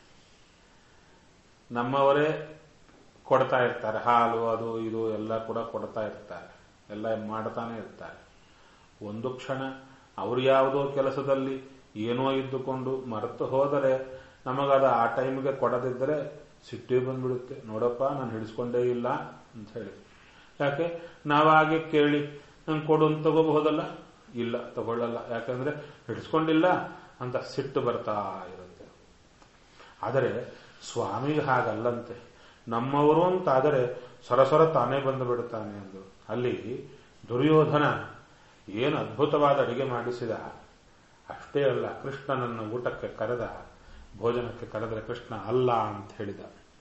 ನಮ್ಮವರೇ ಕೊಡ್ತಾ ಇರ್ತಾರೆ ಹಾಲು ಅದು ಇದು ಎಲ್ಲ ಕೂಡ ಕೊಡ್ತಾ ಇರ್ತಾರೆ ಎಲ್ಲ ಮಾಡ್ತಾನೆ ಇರ್ತಾರೆ ಒಂದು ಕ್ಷಣ ಅವರು ಯಾವುದೋ ಕೆಲಸದಲ್ಲಿ ಏನೋ ಇದ್ದುಕೊಂಡು ಮರೆತು ಹೋದರೆ ನಮಗದ ಆ ಟೈಮ್ಗೆ ಕೊಡದಿದ್ದರೆ ಸಿಟ್ಟೇ ಬಂದ್ಬಿಡುತ್ತೆ ನೋಡಪ್ಪ ನಾನು ಹಿಡಿಸ್ಕೊಂಡೇ ಇಲ್ಲ ಅಂತ ಹೇಳಿ ಯಾಕೆ ನಾವಾಗೆ ಕೇಳಿ ನಂಗೆ ಕೊಡು ಅಂತ ತಗೋಬಹುದಲ್ಲ ಇಲ್ಲ ತಗೊಳ್ಳಲ್ಲ ಯಾಕಂದ್ರೆ ಹಿಡಿಸ್ಕೊಂಡಿಲ್ಲ ಅಂತ ಸಿಟ್ಟು ಬರ್ತಾ ಇರುತ್ತೆ ಆದರೆ ಸ್ವಾಮಿಗೆ ಹಾಗಲ್ಲಂತೆ ನಮ್ಮವರು ಅಂತಾದರೆ ಸರಸರ ತಾನೇ ಬಂದು ಬಿಡುತ್ತಾನೆ ಎಂದು ಅಲ್ಲಿ ದುರ್ಯೋಧನ ಏನು ಅದ್ಭುತವಾದ ಅಡಿಗೆ ಮಾಡಿಸಿದ ಅಷ್ಟೇ ಅಲ್ಲ ಕೃಷ್ಣನನ್ನು ಊಟಕ್ಕೆ ಕರೆದ ಭೋಜನಕ್ಕೆ ಕರೆದರೆ ಕೃಷ್ಣ ಅಲ್ಲ ಅಂತ ಹೇಳಿದ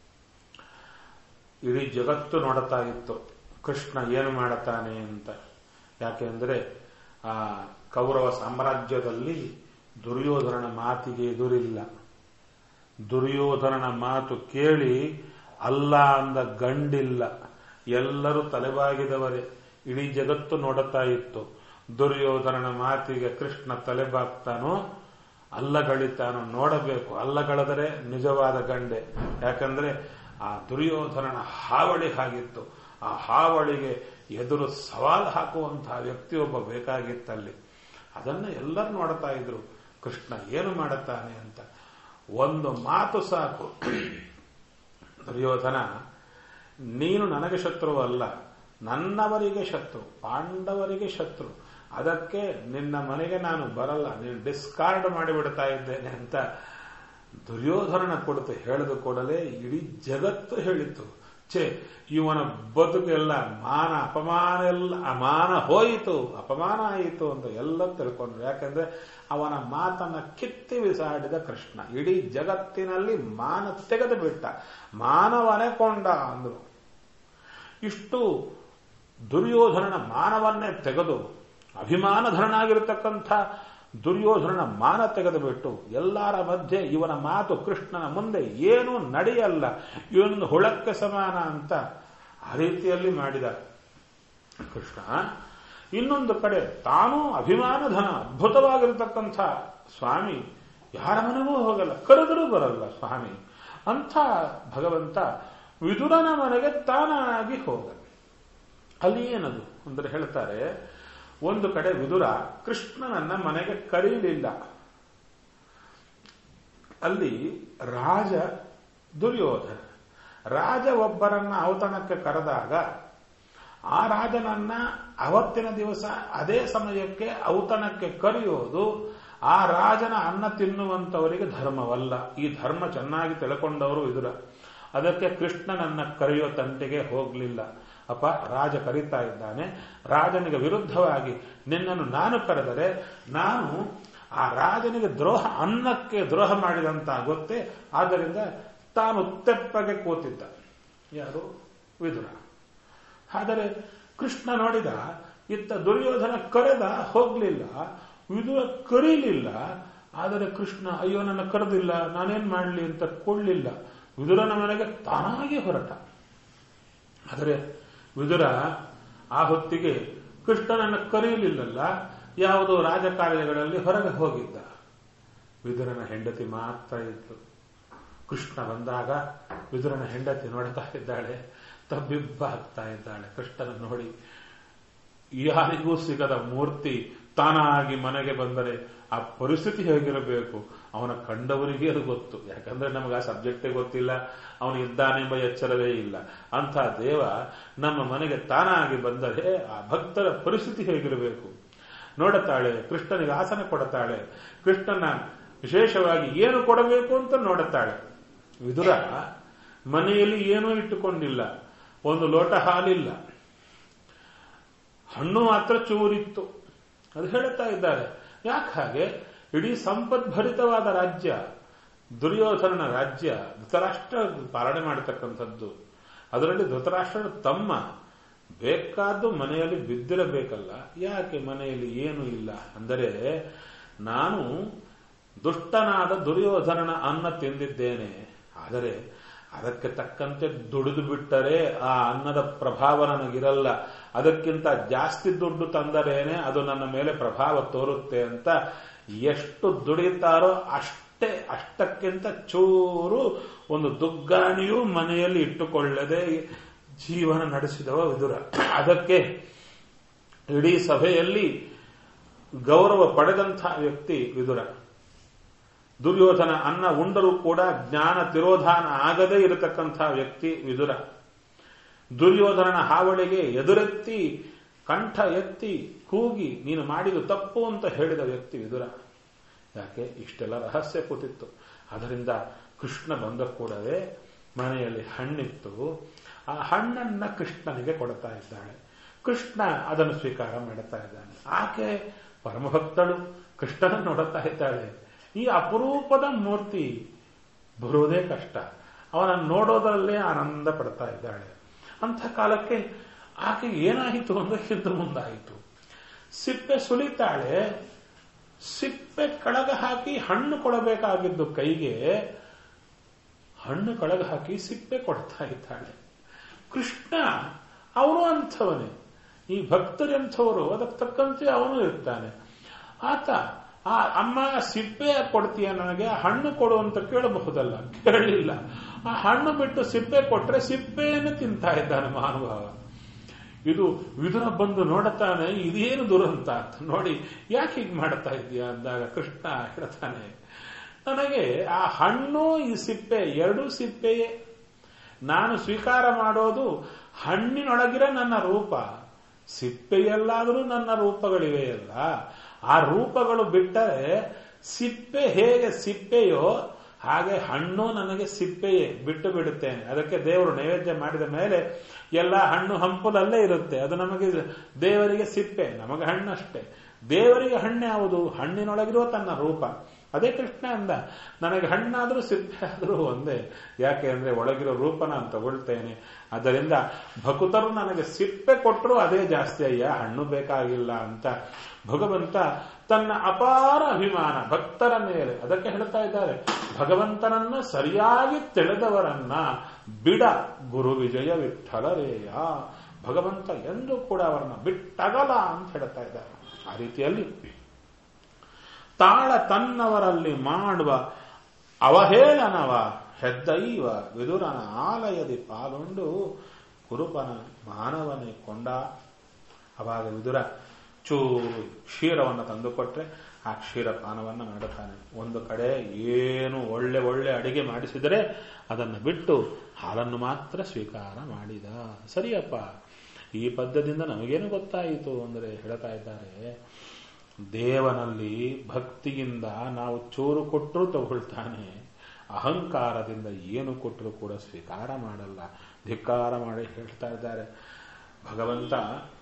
ಇಡೀ ಜಗತ್ತು ನೋಡುತ್ತಾ ಇತ್ತು ಕೃಷ್ಣ ಏನು ಮಾಡುತ್ತಾನೆ ಅಂತ ಯಾಕೆಂದ್ರೆ ಆ ಕೌರವ ಸಾಮ್ರಾಜ್ಯದಲ್ಲಿ ದುರ್ಯೋಧನನ ಮಾತಿಗೆ ಎದುರಿಲ್ಲ ದುರ್ಯೋಧನನ ಮಾತು ಕೇಳಿ ಅಲ್ಲ ಅಂದ ಗಂಡಿಲ್ಲ ಎಲ್ಲರೂ ತಲೆಬಾಗಿದವರೇ ಇಡೀ ಜಗತ್ತು ನೋಡುತ್ತಾ ಇತ್ತು ದುರ್ಯೋಧನನ ಮಾತಿಗೆ ಕೃಷ್ಣ ತಲೆಬಾಗ್ತಾನೋ ಅಲ್ಲಗಳಿತಾನೋ ನೋಡಬೇಕು ಅಲ್ಲಗಳೆದರೆ ನಿಜವಾದ ಗಂಡೆ ಯಾಕಂದ್ರೆ ಆ ದುರ್ಯೋಧನನ ಹಾವಳಿ ಹಾಗಿತ್ತು ಆ ಹಾವಳಿಗೆ ಎದುರು ಸವಾಲು ಹಾಕುವಂತಹ ವ್ಯಕ್ತಿಯೊಬ್ಬ ಬೇಕಾಗಿತ್ತಲ್ಲಿ ಅದನ್ನ ಎಲ್ಲರೂ ನೋಡ್ತಾ ಇದ್ರು ಕೃಷ್ಣ ಏನು ಮಾಡುತ್ತಾನೆ ಅಂತ ಒಂದು ಮಾತು ಸಾಕು ದುರ್ಯೋಧನ ನೀನು ನನಗೆ ಶತ್ರು ಅಲ್ಲ ನನ್ನವರಿಗೆ ಶತ್ರು ಪಾಂಡವರಿಗೆ ಶತ್ರು ಅದಕ್ಕೆ ನಿನ್ನ ಮನೆಗೆ ನಾನು ಬರಲ್ಲ ನೀನು ಡಿಸ್ಕಾರ್ಡ್ ಮಾಡಿಬಿಡ್ತಾ ಇದ್ದೇನೆ ಅಂತ ದುರ್ಯೋಧನನ ಕೊಡುತ್ತೆ ಹೇಳಿದ ಕೂಡಲೇ ಇಡೀ ಜಗತ್ತು ಹೇಳಿತು ಛೇ ಇವನ ಬದುಕೆಲ್ಲ ಮಾನ ಅಪಮಾನ ಎಲ್ಲ ಅಮಾನ ಹೋಯಿತು ಅಪಮಾನ ಆಯಿತು ಅಂತ ಎಲ್ಲ ತಿಳ್ಕೊಂಡ್ರು ಯಾಕಂದ್ರೆ ಅವನ ಮಾತನ್ನ ಕಿತ್ತಿ ಬಿಸಾಡಿದ ಕೃಷ್ಣ ಇಡೀ ಜಗತ್ತಿನಲ್ಲಿ ಮಾನ ತೆಗೆದು ಬಿಟ್ಟ ಮಾನವನೇ ಕೊಂಡ ಅಂದ್ರು ಇಷ್ಟು ದುರ್ಯೋಧನನ ಮಾನವನ್ನೇ ತೆಗೆದು ಅಭಿಮಾನಧರನಾಗಿರತಕ್ಕಂಥ ದುರ್ಯೋಧನನ ಮಾನ ತೆಗೆದು ಬಿಟ್ಟು ಎಲ್ಲರ ಮಧ್ಯೆ ಇವನ ಮಾತು ಕೃಷ್ಣನ ಮುಂದೆ ಏನೂ ನಡೆಯಲ್ಲ ಇವನು ಹುಳಕ್ಕೆ ಸಮಾನ ಅಂತ ಆ ರೀತಿಯಲ್ಲಿ ಮಾಡಿದ ಕೃಷ್ಣ ಇನ್ನೊಂದು ಕಡೆ ತಾನೂ ಅಭಿಮಾನಧನ ಅದ್ಭುತವಾಗಿರತಕ್ಕಂಥ ಸ್ವಾಮಿ ಯಾರ ಮನೆಗೂ ಹೋಗಲ್ಲ ಕರೆದರೂ ಬರಲ್ಲ ಸ್ವಾಮಿ ಅಂಥ ಭಗವಂತ ವಿದುರನ ಮನೆಗೆ ತಾನಾಗಿ ಹೋಗ ಅಲ್ಲಿ ಏನದು ಅಂದ್ರೆ ಹೇಳ್ತಾರೆ ಒಂದು ಕಡೆ ವಿದುರ ಕೃಷ್ಣನನ್ನ ಮನೆಗೆ ಕರೀಲಿಲ್ಲ ಅಲ್ಲಿ ರಾಜ ದುರ್ಯೋಧನ ರಾಜ ಒಬ್ಬರನ್ನ ಔತಣಕ್ಕೆ ಕರೆದಾಗ ಆ ರಾಜನನ್ನ ಅವತ್ತಿನ ದಿವಸ ಅದೇ ಸಮಯಕ್ಕೆ ಔತಣಕ್ಕೆ ಕರೆಯೋದು ಆ ರಾಜನ ಅನ್ನ ತಿನ್ನುವಂತವರಿಗೆ ಧರ್ಮವಲ್ಲ ಈ ಧರ್ಮ ಚೆನ್ನಾಗಿ ತಿಳ್ಕೊಂಡವರು ವಿದುರ ಅದಕ್ಕೆ ಕೃಷ್ಣನನ್ನ ಕರೆಯೋ ತಂಟೆಗೆ ಹೋಗಲಿಲ್ಲ ಅಪ್ಪ ರಾಜ ಕರೀತಾ ಇದ್ದಾನೆ ರಾಜನಿಗೆ ವಿರುದ್ಧವಾಗಿ ನಿನ್ನನ್ನು ನಾನು ಕರೆದರೆ ನಾನು ಆ ರಾಜನಿಗೆ ದ್ರೋಹ ಅನ್ನಕ್ಕೆ ದ್ರೋಹ ಮಾಡಿದಂತ ಗೊತ್ತೇ ಆದ್ದರಿಂದ ತಾನು ತೆಪ್ಪಗೆ ಕೂತಿದ್ದ ಯಾರು ವಿದುರ ಆದರೆ ಕೃಷ್ಣ ನೋಡಿದ ಇತ್ತ ದುರ್ಯೋಧನ ಕರೆದ ಹೋಗ್ಲಿಲ್ಲ ವಿದುರ ಕರೀಲಿಲ್ಲ ಆದರೆ ಕೃಷ್ಣ ಅಯ್ಯೋ ನನ್ನ ಕರೆದಿಲ್ಲ ನಾನೇನ್ ಮಾಡಲಿ ಅಂತ ಕೊಳ್ಳಿಲ್ಲ ವಿದುರನ ಮನೆಗೆ ತಾನಾಗಿ ಹೊರಟ ಆದರೆ ವಿದುರ ಆ ಹೊತ್ತಿಗೆ ಕೃಷ್ಣನನ್ನು ಕರೀಲಿಲ್ಲಲ್ಲ ಯಾವುದೋ ರಾಜಕಾರ್ಯಗಳಲ್ಲಿ ಹೊರಗೆ ಹೋಗಿದ್ದ ವಿದುರನ ಹೆಂಡತಿ ಮಾತ್ರ ಇತ್ತು ಕೃಷ್ಣ ಬಂದಾಗ ವಿದುರನ ಹೆಂಡತಿ ನೋಡ್ತಾ ಇದ್ದಾಳೆ ತಬ್ಬಿಬ್ಬಾಗ್ತಾ ಇದ್ದಾಳೆ ಕೃಷ್ಣನ ನೋಡಿ ಯಾರಿಗೂ ಸಿಗದ ಮೂರ್ತಿ ತಾನಾಗಿ ಮನೆಗೆ ಬಂದರೆ ಆ ಪರಿಸ್ಥಿತಿ ಹೇಗಿರಬೇಕು ಅವನ ಕಂಡವರಿಗೆ ಅದು ಗೊತ್ತು ಯಾಕಂದ್ರೆ ನಮಗೆ ಆ ಸಬ್ಜೆಕ್ಟೇ ಗೊತ್ತಿಲ್ಲ ಅವನು ಇದ್ದಾನೆಂಬ ಎಚ್ಚರವೇ ಇಲ್ಲ ಅಂಥ ದೇವ ನಮ್ಮ ಮನೆಗೆ ತಾನಾಗಿ ಬಂದರೆ ಆ ಭಕ್ತರ ಪರಿಸ್ಥಿತಿ ಹೇಗಿರಬೇಕು ನೋಡುತ್ತಾಳೆ ಕೃಷ್ಣನಿಗೆ ಆಸನ ಕೊಡುತ್ತಾಳೆ ಕೃಷ್ಣನ ವಿಶೇಷವಾಗಿ ಏನು ಕೊಡಬೇಕು ಅಂತ ನೋಡುತ್ತಾಳೆ ವಿದುರ ಮನೆಯಲ್ಲಿ ಏನೂ ಇಟ್ಟುಕೊಂಡಿಲ್ಲ ಒಂದು ಲೋಟ ಹಾಲಿಲ್ಲ ಹಣ್ಣು ಮಾತ್ರ ಚೂರಿತ್ತು ಅದು ಹೇಳುತ್ತಾ ಇದ್ದಾರೆ ಯಾಕೆ ಹಾಗೆ ಇಡೀ ಸಂಪದ್ಭರಿತವಾದ ರಾಜ್ಯ ದುರ್ಯೋಧನನ ರಾಜ್ಯ ಧೃತರಾಷ್ಟ್ರ ಪಾಲನೆ ಮಾಡತಕ್ಕಂಥದ್ದು ಅದರಲ್ಲಿ ಧೃತರಾಷ್ಟ್ರನ ತಮ್ಮ ಬೇಕಾದ್ದು ಮನೆಯಲ್ಲಿ ಬಿದ್ದಿರಬೇಕಲ್ಲ ಯಾಕೆ ಮನೆಯಲ್ಲಿ ಏನು ಇಲ್ಲ ಅಂದರೆ ನಾನು ದುಷ್ಟನಾದ ದುರ್ಯೋಧನನ ಅನ್ನ ತಿಂದಿದ್ದೇನೆ ಆದರೆ ಅದಕ್ಕೆ ತಕ್ಕಂತೆ ದುಡಿದು ಬಿಟ್ಟರೆ ಆ ಅನ್ನದ ಪ್ರಭಾವ ನನಗಿರಲ್ಲ ಅದಕ್ಕಿಂತ ಜಾಸ್ತಿ ದುಡ್ಡು ತಂದರೇನೆ ಅದು ನನ್ನ ಮೇಲೆ ಪ್ರಭಾವ ತೋರುತ್ತೆ ಅಂತ ಎಷ್ಟು ದುಡಿಯುತ್ತಾರೋ ಅಷ್ಟೇ ಅಷ್ಟಕ್ಕಿಂತ ಚೂರು ಒಂದು ದುಗ್ಗಾಣಿಯೂ ಮನೆಯಲ್ಲಿ ಇಟ್ಟುಕೊಳ್ಳದೆ ಜೀವನ ನಡೆಸಿದವ ವಿದುರ ಅದಕ್ಕೆ ಇಡೀ ಸಭೆಯಲ್ಲಿ ಗೌರವ ಪಡೆದಂತಹ ವ್ಯಕ್ತಿ ವಿದುರ ದುರ್ಯೋಧನ ಅನ್ನ ಉಂಡರೂ ಕೂಡ ಜ್ಞಾನ ತಿರೋಧಾನ ಆಗದೇ ಇರತಕ್ಕಂಥ ವ್ಯಕ್ತಿ ವಿದುರ ದುರ್ಯೋಧನನ ಹಾವಳಿಗೆ ಎದುರೆತ್ತಿ ಕಂಠ ಎತ್ತಿ ಕೂಗಿ ನೀನು ಮಾಡಿದು ತಪ್ಪು ಅಂತ ಹೇಳಿದ ವ್ಯಕ್ತಿ ವಿದುರ ಯಾಕೆ ಇಷ್ಟೆಲ್ಲ ರಹಸ್ಯ ಕೂತಿತ್ತು ಅದರಿಂದ ಕೃಷ್ಣ ಬಂದ ಕೂಡಲೇ ಮನೆಯಲ್ಲಿ ಹಣ್ಣಿತ್ತು ಆ ಹಣ್ಣನ್ನ ಕೃಷ್ಣನಿಗೆ ಕೊಡ್ತಾ ಇದ್ದಾಳೆ ಕೃಷ್ಣ ಅದನ್ನು ಸ್ವೀಕಾರ ಮಾಡುತ್ತಾ ಇದ್ದಾನೆ ಆಕೆ ಪರಮಭಕ್ತಳು ಕೃಷ್ಣನ ನೋಡುತ್ತಾ ಇದ್ದಾಳೆ ಈ ಅಪರೂಪದ ಮೂರ್ತಿ ಬರುವುದೇ ಕಷ್ಟ ಅವನನ್ನು ನೋಡೋದರಲ್ಲೇ ಆನಂದ ಪಡ್ತಾ ಇದ್ದಾಳೆ ಅಂಥ ಕಾಲಕ್ಕೆ ಆಕೆ ಏನಾಯಿತು ಅಂದ್ರೆ ಹಿಂದೆ ಮುಂದಾಯಿತು ಸಿಪ್ಪೆ ಸುಲಿತಾಳೆ ಸಿಪ್ಪೆ ಕೆಳಗ ಹಾಕಿ ಹಣ್ಣು ಕೊಡಬೇಕಾಗಿದ್ದು ಕೈಗೆ ಹಣ್ಣು ಕೆಳಗೆ ಹಾಕಿ ಸಿಪ್ಪೆ ಕೊಡ್ತಾ ಇದ್ದಾಳೆ ಕೃಷ್ಣ ಅವನು ಅಂಥವನೇ ಈ ಭಕ್ತರೆಂಥವರು ಅದಕ್ಕೆ ತಕ್ಕಂತೆ ಅವನು ಇರ್ತಾನೆ ಆತ ಆ ಅಮ್ಮ ಸಿಪ್ಪೆ ಕೊಡ್ತೀಯ ನನಗೆ ಹಣ್ಣು ಕೊಡು ಅಂತ ಕೇಳಬಹುದಲ್ಲ ಕೇಳಲಿಲ್ಲ ಆ ಹಣ್ಣು ಬಿಟ್ಟು ಸಿಪ್ಪೆ ಕೊಟ್ರೆ ಸಿಪ್ಪೆಯನ್ನು ತಿಂತಾ ಇದ್ದಾನೆ ಮಹಾನುಭಾವ ಇದು ವಿದುರ ಬಂದು ನೋಡುತ್ತಾನೆ ಇದೇನು ದುರಂತ ಅಂತ ನೋಡಿ ಯಾಕೆ ಹೀಗೆ ಮಾಡ್ತಾ ಇದೀಯ ಅಂದಾಗ ಕೃಷ್ಣ ಹೇಳ್ತಾನೆ ನನಗೆ ಆ ಹಣ್ಣು ಈ ಸಿಪ್ಪೆ ಎರಡೂ ಸಿಪ್ಪೆಯೇ ನಾನು ಸ್ವೀಕಾರ ಮಾಡೋದು ಹಣ್ಣಿನೊಳಗಿರೋ ನನ್ನ ರೂಪ ಸಿಪ್ಪೆಯಲ್ಲಾದರೂ ನನ್ನ ರೂಪಗಳಿವೆಯಲ್ಲ ಆ ರೂಪಗಳು ಬಿಟ್ಟರೆ ಸಿಪ್ಪೆ ಹೇಗೆ ಸಿಪ್ಪೆಯೋ ಹಾಗೆ ಹಣ್ಣು ನನಗೆ ಸಿಪ್ಪೆಯೇ ಬಿಟ್ಟು ಬಿಡುತ್ತೇನೆ ಅದಕ್ಕೆ ದೇವರು ನೈವೇದ್ಯ ಮಾಡಿದ ಮೇಲೆ ಎಲ್ಲ ಹಣ್ಣು ಹಂಪಲಲ್ಲೇ ಇರುತ್ತೆ ಅದು ನಮಗೆ ದೇವರಿಗೆ ಸಿಪ್ಪೆ ನಮಗೆ ಹಣ್ಣಷ್ಟೇ ದೇವರಿಗೆ ಹಣ್ಣು ಯಾವುದು ಹಣ್ಣಿನೊಳಗಿರುವ ತನ್ನ ರೂಪ ಅದೇ ಕೃಷ್ಣ ಅಂದ ನನಗೆ ಹಣ್ಣಾದರೂ ಸಿಪ್ಪೆ ಆದರೂ ಒಂದೇ ಯಾಕೆ ಅಂದ್ರೆ ಒಳಗಿರೋ ರೂಪ ನಾನು ತಗೊಳ್ತೇನೆ ಅದರಿಂದ ಭಕುತರು ನನಗೆ ಸಿಪ್ಪೆ ಕೊಟ್ಟರು ಅದೇ ಜಾಸ್ತಿ ಅಯ್ಯ ಹಣ್ಣು ಬೇಕಾಗಿಲ್ಲ ಅಂತ ಭಗವಂತ ತನ್ನ ಅಪಾರ ಅಭಿಮಾನ ಭಕ್ತರ ಮೇಲೆ ಅದಕ್ಕೆ ಹೇಳ್ತಾ ಇದ್ದಾರೆ ಭಗವಂತನನ್ನ ಸರಿಯಾಗಿ ತಿಳಿದವರನ್ನ ಬಿಡ ಗುರು ವಿಜಯ ವಿಠಲರೇಯ ಭಗವಂತ ಎಂದು ಕೂಡ ಅವರನ್ನ ಬಿಟ್ಟಗಲ ಅಂತ ಹೇಳ್ತಾ ಇದ್ದಾರೆ ಆ ರೀತಿಯಲ್ಲಿ ತಾಳ ತನ್ನವರಲ್ಲಿ ಮಾಡುವ ಅವಹೇಳನವ ಹೆದ್ದೈವ ವಿದುರನ ಆಲಯದಿ ಪಾಲುಂಡು ಕುರುಪನ ಮಾನವನೇ ಕೊಂಡ ಅವಾಗ ವಿದುರ ಚೂರು ಕ್ಷೀರವನ್ನು ತಂದುಕೊಟ್ರೆ ಆ ಕ್ಷೀರಪಾನವನ್ನು ಮಾಡುತ್ತಾನೆ ಒಂದು ಕಡೆ ಏನು ಒಳ್ಳೆ ಒಳ್ಳೆ ಅಡಿಗೆ ಮಾಡಿಸಿದರೆ ಅದನ್ನು ಬಿಟ್ಟು ಹಾಲನ್ನು ಮಾತ್ರ ಸ್ವೀಕಾರ ಮಾಡಿದ ಸರಿಯಪ್ಪ ಈ ಪದ್ಯದಿಂದ ನಮಗೇನು ಗೊತ್ತಾಯಿತು ಅಂದರೆ ಹೇಳ್ತಾ ಇದ್ದಾರೆ ದೇವನಲ್ಲಿ ಭಕ್ತಿಯಿಂದ ನಾವು ಚೂರು ಕೊಟ್ಟರೂ ತಗೊಳ್ತಾನೆ ಅಹಂಕಾರದಿಂದ ಏನು ಕೊಟ್ಟರೂ ಕೂಡ ಸ್ವೀಕಾರ ಮಾಡಲ್ಲ ಧಿಕ್ಕಾರ ಮಾಡಿ ಹೇಳ್ತಾ ಇದ್ದಾರೆ ಭಗವಂತ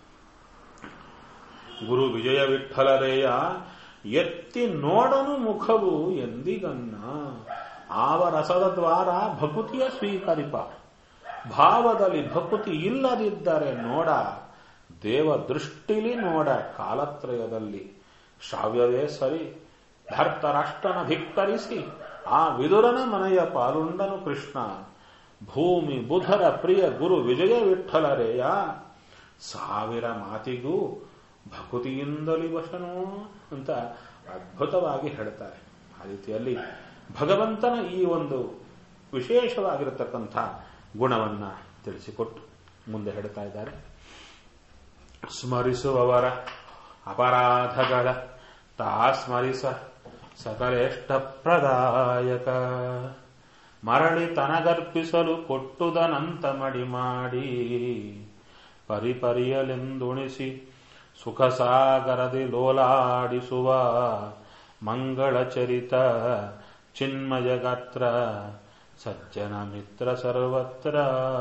ಗುರು ವಿಜಯ ವಿಠಲರೇಯ ಎತ್ತಿ ನೋಡನು ಮುಖವು ಎಂದಿಗನ್ನ ಆವ ರಸದ ದ್ವಾರ ಭಕುತಿಯ ಸ್ವೀಕರಿಪ ಭಾವದಲ್ಲಿ ಭಕುತಿ ಇಲ್ಲದಿದ್ದರೆ ನೋಡ ದೇವ ದೃಷ್ಟಿಲಿ ನೋಡ ಕಾಲತ್ರಯದಲ್ಲಿ ಶ್ರಾವ್ಯವೇ ಸರಿ ಧರ್ತರಾಷ್ಟ್ರನ ಧಿಕ್ಕರಿಸಿ ಆ ವಿದುರನ ಮನೆಯ ಪಾಲುಂಡನು ಕೃಷ್ಣ ಭೂಮಿ ಬುಧರ ಪ್ರಿಯ ಗುರು ವಿಜಯ ವಿಠಲರೇಯ ಸಾವಿರ ಮಾತಿಗೂ ಭಕುತಿಯಿಂದಲೇ ವಶನೋ ಅಂತ ಅದ್ಭುತವಾಗಿ ಹೇಳ್ತಾರೆ ಆ ರೀತಿಯಲ್ಲಿ ಭಗವಂತನ ಈ ಒಂದು ವಿಶೇಷವಾಗಿರತಕ್ಕಂಥ ಗುಣವನ್ನ ತಿಳಿಸಿಕೊಟ್ಟು ಮುಂದೆ ಹೇಳ್ತಾ ಇದ್ದಾರೆ ಸ್ಮರಿಸುವವರ ಅಪರಾಧಗಳ ತಾ ಸ್ಮರಿಸ ಸಕಲೇಷ್ಟ ಪ್ರದಾಯಕ ಮರಳಿ ತನಗರ್ಪಿಸಲು ಕೊಟ್ಟುದನಂತ ಮಡಿ ಮಾಡಿ ಪರಿಪರಿಯಲೆಂದುಣಿಸಿ ಸುಖ ಸಾಗರದಿ ಲೋಲಾಡಿಸುವ ಮಂಗಳ ಚರಿತ ಚಿನ್ಮಯ ಗಾತ್ರ ಸಜ್ಜನ ಮಿತ್ರ ಸರ್ವತ್ರ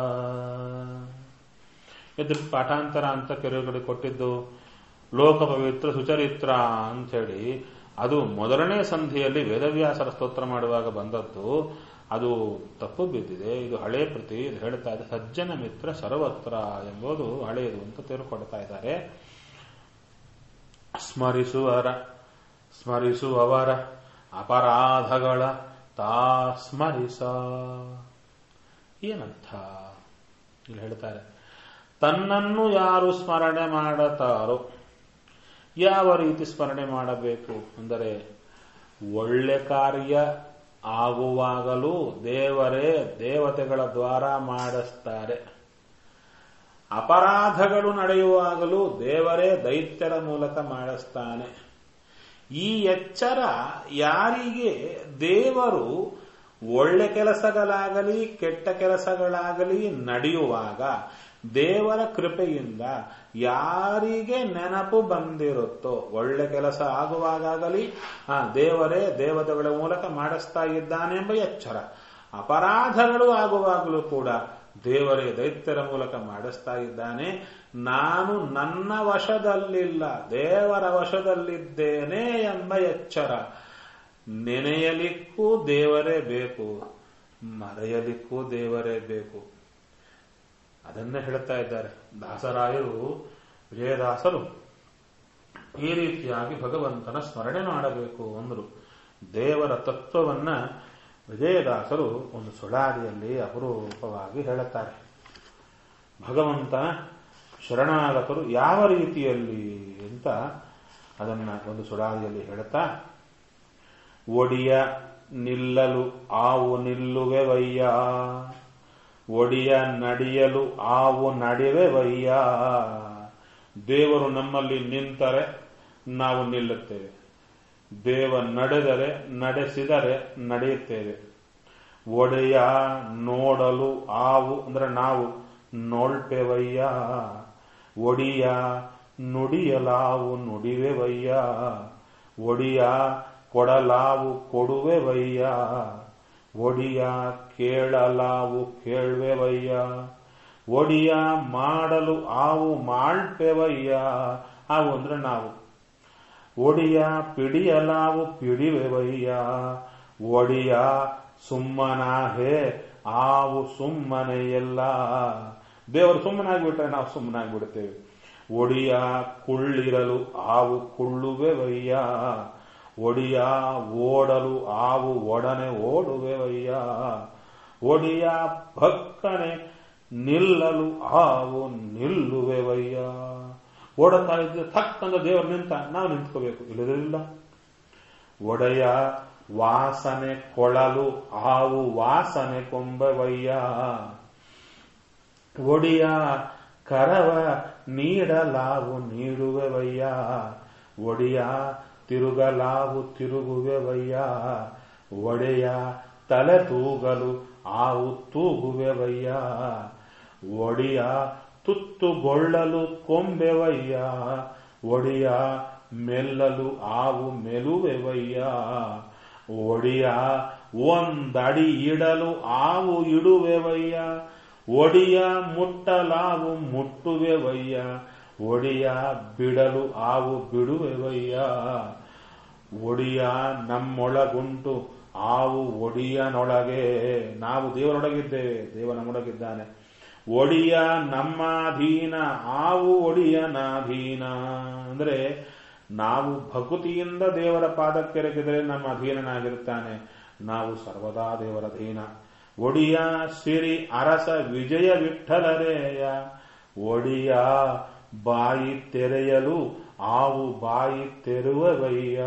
ಇದು ಪಾಠಾಂತರ ಅಂತ ಕೆಲವುಗಳಿಗೆ ಕೊಟ್ಟಿದ್ದು ಲೋಕ ಪವಿತ್ರ ಸುಚರಿತ್ರ ಅಂಥೇಳಿ ಅದು ಮೊದಲನೇ ಸಂಧಿಯಲ್ಲಿ ವೇದವ್ಯಾಸರ ಸ್ತೋತ್ರ ಮಾಡುವಾಗ ಬಂದದ್ದು ಅದು ತಪ್ಪು ಬಿದ್ದಿದೆ ಇದು ಹಳೆ ಪ್ರತಿ ಇದು ಹೇಳ್ತಾ ಇದೆ ಸಜ್ಜನ ಮಿತ್ರ ಸರ್ವತ್ರ ಎಂಬುದು ಹಳೆಯದು ಅಂತ ತಿಳ್ಕೊಡ್ತಾ ಇದ್ದಾರೆ ಸ್ಮರಿಸುವರ ಸ್ಮರಿಸುವವರ ಅಪರಾಧಗಳ ತಾ ಸ್ಮರಿಸ ಏನರ್ಥ ಇಲ್ಲಿ ಹೇಳ್ತಾರೆ ತನ್ನನ್ನು ಯಾರು ಸ್ಮರಣೆ ಮಾಡತಾರೋ ಯಾವ ರೀತಿ ಸ್ಮರಣೆ ಮಾಡಬೇಕು ಅಂದರೆ ಒಳ್ಳೆ ಕಾರ್ಯ ಆಗುವಾಗಲೂ ದೇವರೇ ದೇವತೆಗಳ ದ್ವಾರ ಮಾಡಿಸ್ತಾರೆ ಅಪರಾಧಗಳು ನಡೆಯುವಾಗಲೂ ದೇವರೇ ದೈತ್ಯರ ಮೂಲಕ ಮಾಡಿಸ್ತಾನೆ ಈ ಎಚ್ಚರ ಯಾರಿಗೆ ದೇವರು ಒಳ್ಳೆ ಕೆಲಸಗಳಾಗಲಿ ಕೆಟ್ಟ ಕೆಲಸಗಳಾಗಲಿ ನಡೆಯುವಾಗ ದೇವರ ಕೃಪೆಯಿಂದ ಯಾರಿಗೆ ನೆನಪು ಬಂದಿರುತ್ತೋ ಒಳ್ಳೆ ಕೆಲಸ ಆಗುವಾಗಲಿ ಆ ದೇವರೇ ದೇವತೆಗಳ ಮೂಲಕ ಮಾಡಿಸ್ತಾ ಇದ್ದಾನೆ ಎಂಬ ಎಚ್ಚರ ಅಪರಾಧಗಳು ಆಗುವಾಗಲೂ ಕೂಡ ದೇವರೇ ದೈತ್ಯರ ಮೂಲಕ ಮಾಡಿಸ್ತಾ ಇದ್ದಾನೆ ನಾನು ನನ್ನ ವಶದಲ್ಲಿಲ್ಲ ದೇವರ ವಶದಲ್ಲಿದ್ದೇನೆ ಎಂಬ ಎಚ್ಚರ ನೆನೆಯಲಿಕ್ಕೂ ದೇವರೇ ಬೇಕು ಮರೆಯಲಿಕ್ಕೂ ದೇವರೇ ಬೇಕು ಅದನ್ನೇ ಹೇಳ್ತಾ ಇದ್ದಾರೆ ದಾಸರಾಯರು ವಿಜಯದಾಸರು ಈ ರೀತಿಯಾಗಿ ಭಗವಂತನ ಸ್ಮರಣೆ ಮಾಡಬೇಕು ಅಂದರು ದೇವರ ತತ್ವವನ್ನ ವಿಜಯದಾಸರು ಒಂದು ಸುಳಾದಿಯಲ್ಲಿ ಅಪರೂಪವಾಗಿ ಹೇಳುತ್ತಾರೆ ಭಗವಂತನ ಶರಣಾಗತರು ಯಾವ ರೀತಿಯಲ್ಲಿ ಅಂತ ಅದನ್ನ ಒಂದು ಸುಳಾದಿಯಲ್ಲಿ ಹೇಳುತ್ತಾ ಒಡಿಯ ನಿಲ್ಲಲು ಆವು ನಿಲ್ಲುವೆ ವಯ್ಯ ಒಡಿಯ ನಡೆಯಲು ಆವು ನಡೆವೆ ವಯ್ಯ ದೇವರು ನಮ್ಮಲ್ಲಿ ನಿಂತರೆ ನಾವು ನಿಲ್ಲುತ್ತೇವೆ ದೇವ ನಡೆದರೆ ನಡೆಸಿದರೆ ನಡೆಯುತ್ತೇವೆ ಒಡೆಯ ನೋಡಲು ಆವು ಅಂದ್ರೆ ನಾವು ನೋಳ್ಪೆವಯ್ಯ ಒಡಿಯ ನುಡಿಯಲಾವು ನುಡಿವೆವಯ್ಯ ಒಡಿಯ ಕೊಡಲಾವು ಕೊಡುವೆವಯ್ಯ ಒಡಿಯ ಕೇಳಲಾವು ಕೇಳ್ವೆವಯ್ಯ ಒಡಿಯ ಮಾಡಲು ಆವು ಮಾಡ್ಪೆವಯ್ಯ ಆವು ಅಂದ್ರೆ ನಾವು ಒಡಿಯ ಪಿಡಿಯಲಾವು ಪಿಡಿವೆವಯ್ಯ ಒಡಿಯ ಸುಮ್ಮನಾಹೇ ಆವು ಸುಮ್ಮನೆಯಲ್ಲ ದೇವರು ಸುಮ್ಮನಾಗ್ಬಿಟ್ರೆ ನಾವು ಸುಮ್ಮನಾಗ್ಬಿಡ್ತೇವೆ ಒಡಿಯ ಕುಳ್ಳಿರಲು ಆವು ಕುಳ್ಳುವೆವಯ್ಯ ಒಡಿಯ ಓಡಲು ಆವು ಒಡನೆ ಓಡುವೆವಯ್ಯ ಒಡಿಯ ಭಕ್ಕನೆ ನಿಲ್ಲಲು ಆವು ನಿಲ್ಲುವೆವಯ್ಯ ಓಡುತ್ತಾ ಇದ್ರೆ ಥಕ್ಕಂದ ದೇವರು ನಿಂತ ನಾವು ನಿಂತ್ಕೋಬೇಕು ಇಲ್ಲದಿಲ್ಲ ಒಡೆಯ ವಾಸನೆ ಕೊಳಲು ಆವು ವಾಸನೆ ಕೊಂಬವಯ್ಯ ಒಡಿಯ ಕರವ ನೀಡಲಾವು ನೀಡುವೆವಯ್ಯ ಒಡಿಯ ತಿರುಗಲಾವು ತಿರುಗುವೆವಯ್ಯ ಒಡೆಯ ತಲೆ ತೂಗಲು ಆವು ತೂಗುವೆವಯ್ಯ ಒಡಿಯ ತುತ್ತುಗೊಳ್ಳಲು ಕೊಂಬೆವಯ್ಯ ಒಡಿಯ ಮೆಲ್ಲಲು ಆವು ಮೆಲುವೆವಯ್ಯ ಒಡಿಯ ಒಂದಡಿ ಇಡಲು ಆವು ಇಡುವೆವಯ್ಯ ಒಡಿಯ ಮುಟ್ಟಲಾವು ಮುಟ್ಟುವೆವಯ್ಯ ಒಡಿಯ ಬಿಡಲು ಆವು ಬಿಡುವೆವಯ್ಯ ಒಡಿಯ ನಮ್ಮೊಳಗುಂಟು ಆವು ಒಡಿಯನೊಳಗೆ ನಾವು ದೇವರೊಳಗಿದ್ದೇವೆ ದೇವ ನಮ್ಮೊಳಗಿದ್ದಾನೆ ಒಡಿಯ ನಮ್ಮಾಧೀನ ಆವು ಒಡಿಯನಾಧೀನ ಅಂದ್ರೆ ನಾವು ಭಕುತಿಯಿಂದ ದೇವರ ಪಾದಕ್ಕೆರಗಿದರೆ ನಮ್ಮ ಅಧೀನನಾಗಿರ್ತಾನೆ ನಾವು ಸರ್ವದಾ ದೇವರ ಅಧೀನ ಒಡಿಯ ಸಿರಿ ಅರಸ ವಿಜಯ ವಿಠಲರೇಯ ಒಡಿಯ ಬಾಯಿ ತೆರೆಯಲು ಆವು ಬಾಯಿ ತೆರುವವಯ್ಯ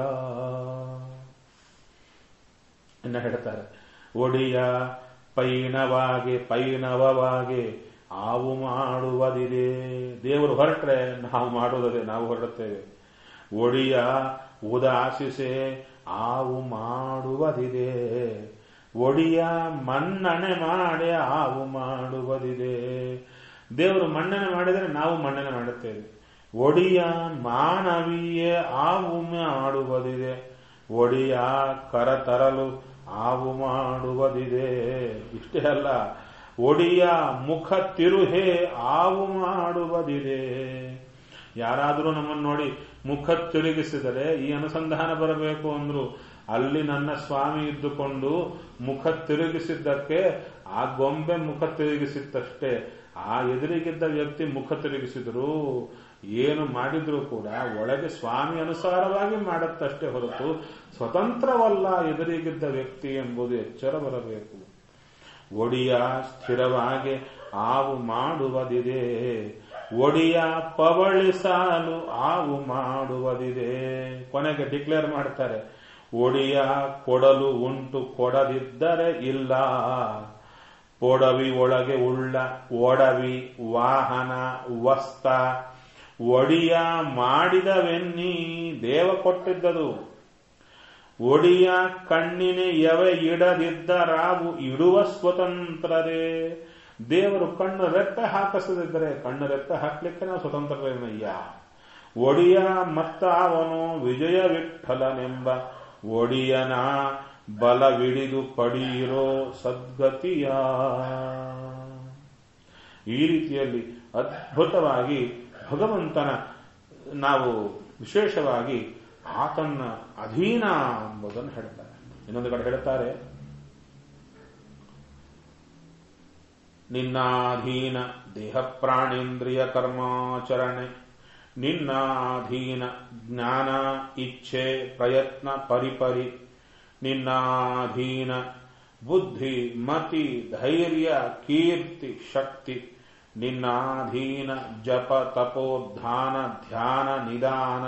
ಇನ್ನ ಹೇಳ್ತಾರೆ ಒಡಿಯ ಪೈಣವಾಗಿ ಪೈಣವವಾಗಿ ಆವು ಮಾಡುವುದಿದೆ ದೇವರು ಹೊರಟ್ರೆ ನಾವು ಮಾಡುವುದೇ ನಾವು ಹೊರಡುತ್ತೇವೆ ಒಡಿಯ ಉದಾಸಿಸೆ ಆವು ಮಾಡುವುದಿದೆ ಒಡಿಯ ಮನ್ನಣೆ ಮಾಡಿ ಆವು ಮಾಡುವುದಿದೆ ದೇವರು ಮನ್ನಣೆ ಮಾಡಿದರೆ ನಾವು ಮನ್ನಣೆ ಮಾಡುತ್ತೇವೆ ಒಡಿಯ ಮಾನವೀಯ ಆವು ಮಾಡುವುದಿದೆ ಒಡಿಯ ಕರ ತರಲು ಆವು ಮಾಡುವುದಿದೆ ಇಷ್ಟೇ ಅಲ್ಲ ಒಡಿಯ ಮುಖ ತಿರುಹೆ ಆವು ಮಾಡುವುದಿದೆ ಯಾರಾದರೂ ನಮ್ಮನ್ನು ನೋಡಿ ಮುಖ ತಿರುಗಿಸಿದರೆ ಈ ಅನುಸಂಧಾನ ಬರಬೇಕು ಅಂದ್ರು ಅಲ್ಲಿ ನನ್ನ ಸ್ವಾಮಿ ಇದ್ದುಕೊಂಡು ಮುಖ ತಿರುಗಿಸಿದ್ದಕ್ಕೆ ಆ ಗೊಂಬೆ ಮುಖ ತಿರುಗಿಸಿದ್ದಷ್ಟೇ ಆ ಎದುರಿಗಿದ್ದ ವ್ಯಕ್ತಿ ಮುಖ ತಿರುಗಿಸಿದ್ರು ಏನು ಮಾಡಿದ್ರು ಕೂಡ ಒಳಗೆ ಸ್ವಾಮಿ ಅನುಸಾರವಾಗಿ ಮಾಡುತ್ತಷ್ಟೇ ಹೊರತು ಸ್ವತಂತ್ರವಲ್ಲ ಎದುರಿಗಿದ್ದ ವ್ಯಕ್ತಿ ಎಂಬುದು ಎಚ್ಚರ ಬರಬೇಕು ಒಡಿಯ ಸ್ಥಿರವಾಗಿ ಆವು ಮಾಡುವುದಿದೆ ಒಡಿಯ ಪವಳಿಸಲು ಆವು ಮಾಡುವುದಿದೆ ಕೊನೆಗೆ ಡಿಕ್ಲೇರ್ ಮಾಡ್ತಾರೆ ಒಡಿಯ ಕೊಡಲು ಉಂಟು ಕೊಡದಿದ್ದರೆ ಇಲ್ಲ ಪೊಡವಿ ಒಳಗೆ ಉಳ್ಳ ಒಡವಿ ವಾಹನ ವಸ್ತ ಒಡಿಯ ಮಾಡಿದವೆನ್ನಿ ದೇವ ಕೊಟ್ಟಿದ್ದದು ಒಡಿಯ ಕಣ್ಣಿನ ಎವೆ ಇಡದಿದ್ದರಾವು ಇಡುವ ಸ್ವತಂತ್ರರೇ ದೇವರು ಕಣ್ಣು ರೆಪ್ಪೆ ಹಾಕಿಸದಿದ್ದರೆ ಕಣ್ಣು ರೆಪ್ಪೆ ಹಾಕ್ಲಿಕ್ಕೆ ನಾವು ಸ್ವತಂತ್ರರೇನಯ್ಯ ಒಡಿಯ ಮತ್ತ ಅವನು ವಿಜಯ ವಿಠಲನೆಂಬ ಒಡಿಯನ ಬಲವಿಡಿದು ಪಡೆಯಿರೋ ಸದ್ಗತಿಯ ಈ ರೀತಿಯಲ್ಲಿ ಅದ್ಭುತವಾಗಿ ಭಗವಂತನ ನಾವು ವಿಶೇಷವಾಗಿ ಆತನ ಅಧೀನ ಎಂಬುದನ್ನು ಹೇಳ್ತಾರೆ ಇನ್ನೊಂದು ಕಡೆ ಹೇಳ್ತಾರೆ ನಿನ್ನಾಧೀನ ದೇಹ ಪ್ರಾಣೇಂದ್ರಿಯ ಕರ್ಮಾಚರಣೆ ನಿನ್ನಾಧೀನ ಜ್ಞಾನ ಇಚ್ಛೆ ಪ್ರಯತ್ನ ಪರಿಪರಿ ನಿನ್ನಾಧೀನ ಬುದ್ಧಿ ಮತಿ ಧೈರ್ಯ ಕೀರ್ತಿ ಶಕ್ತಿ ನಿನ್ನಾಧೀನ ಜಪ ತಪೋದ್ಧಾನ ಧ್ಯಾನ ನಿಧಾನ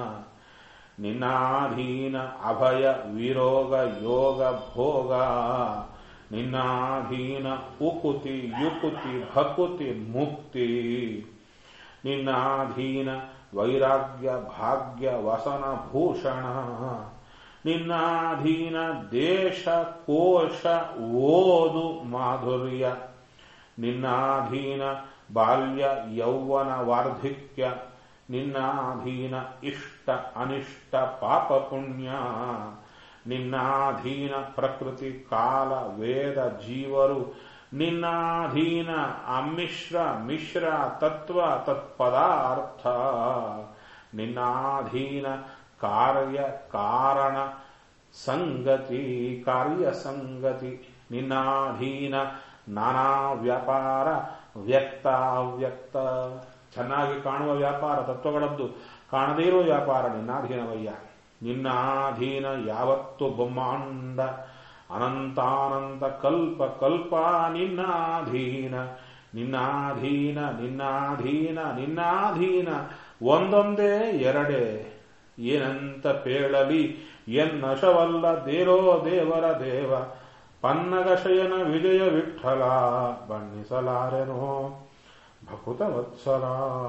ನಿನ್ನಾಧೀನ ಅಭಯ ವಿರೋಗ ಯೋಗ ಭೋಗ ನಿನ್ನಾಧೀನ ಉಕುತಿ ಯುಕುತಿ ಭಕುತಿ ಮುಕ್ತಿ ನಿನ್ನಾಧೀನ ವೈರಾಗ್ಯ ಭಾಗ್ಯ ವಸನ ಭೂಷಣ ನಿನ್ನಾಧೀನ ದೇಶ ಕೋಶ ಓದು ಮಾಧುರ್ಯ ನಿನ್ನಾಧೀನ ಬಾಲ್ಯ ಯೌವನ ವಾರ್ಧಿಕ್ಯ ನಿನ್ನಾಧೀನ ಇಷ್ಟ ಅನಿಷ್ಟ ಪಾಪ ಪುಣ್ಯ ನಿನ್ನಾಧೀನ ಪ್ರಕೃತಿ ಕಾಲ ವೇದ ಜೀವರು ನಿನ್ನಾಧೀನ ಅಮಿಶ್ರ ಮಿಶ್ರ ತತ್ವ ತತ್ಪದಾರ್ಥ ನಿನ್ನಾಧೀನ ಕಾರ್ಯ ಕಾರಣ ಸಂಗತಿ ಕಾರ್ಯ ಸಂಗತಿ ನಿನ್ನಾಧೀನ ನಾನಾ ವ್ಯಾಪಾರ ವ್ಯಕ್ತ ಅವ್ಯಕ್ತ ಚೆನ್ನಾಗಿ ಕಾಣುವ ವ್ಯಾಪಾರ ತತ್ವಗಳದ್ದು ಕಾಣದೇ ಇರುವ ವ್ಯಾಪಾರ ನಿನ್ನಾಧೀನವಯ್ಯ ನಿನ್ನಾಧೀನ ಯಾವತ್ತು ಬ್ರಹ್ಮಾಂಡ ಅನಂತಾನಂತ ಕಲ್ಪ ಕಲ್ಪ ನಿನ್ನಾಧೀನ ನಿನ್ನಾಧೀನ ನಿನ್ನಾಧೀನ ನಿನ್ನಾಧೀನ ಒಂದೊಂದೇ ಎರಡೇ ಏನಂತ ಪೇಳಲಿ ಎನ್ನಶವಲ್ಲ ದೇರೋ ದೇವರ ದೇವ ಪನ್ನಗಶಯನ ವಿಜಯ ವಿಠಲ ಬಣ್ಣಿಸಲಾರೆನೋ ಭಕುತ ವತ್ಸಲ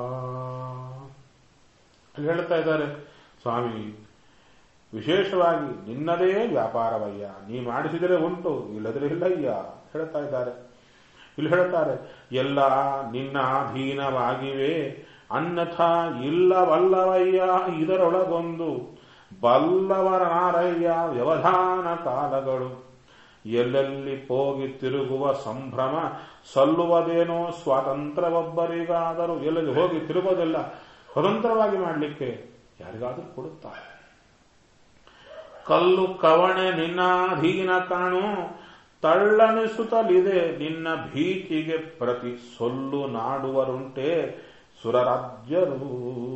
ಹೇಳ್ತಾ ಇದ್ದಾರೆ ಸ್ವಾಮಿ ವಿಶೇಷವಾಗಿ ನಿನ್ನದೇ ವ್ಯಾಪಾರವಯ್ಯ ನೀ ಮಾಡಿಸಿದರೆ ಉಂಟು ಇಲ್ಲದ್ರೆ ಇಲ್ಲಯ್ಯ ಹೇಳ್ತಾ ಇದ್ದಾರೆ ಇಲ್ಲಿ ಹೇಳ್ತಾರೆ ಎಲ್ಲ ನಿನ್ನ ಅಧೀನವಾಗಿವೆ ಅನ್ಯಥ ಇಲ್ಲವಲ್ಲವಯ್ಯ ಇದರೊಳಗೊಂದು ಬಲ್ಲವರಾರಯ್ಯ ವ್ಯವಧಾನ ಕಾಲಗಳು ಎಲ್ಲೆಲ್ಲಿ ಹೋಗಿ ತಿರುಗುವ ಸಂಭ್ರಮ ಸಲ್ಲುವುದೇನೋ ಸ್ವಾತಂತ್ರ್ಯವೊಬ್ಬರಿಗಾದರೂ ಎಲ್ಲೆಲ್ಲಿ ಹೋಗಿ ತಿರುಗೋದೆಲ್ಲ ಸ್ವತಂತ್ರವಾಗಿ ಮಾಡಲಿಕ್ಕೆ ಯಾರಿಗಾದರೂ ಕೊಡುತ್ತಾರೆ ಕಲ್ಲು ಕವಣೆ ನಿನ್ನಾಧೀನ ಕಾಣು ತಳ್ಳನಿಸುತ್ತಲಿದೆ ನಿನ್ನ ಭೀತಿಗೆ ಪ್ರತಿ ಸೊಲ್ಲು ನಾಡುವರುಂಟೆ ಸುರರಾಜ್ಯರು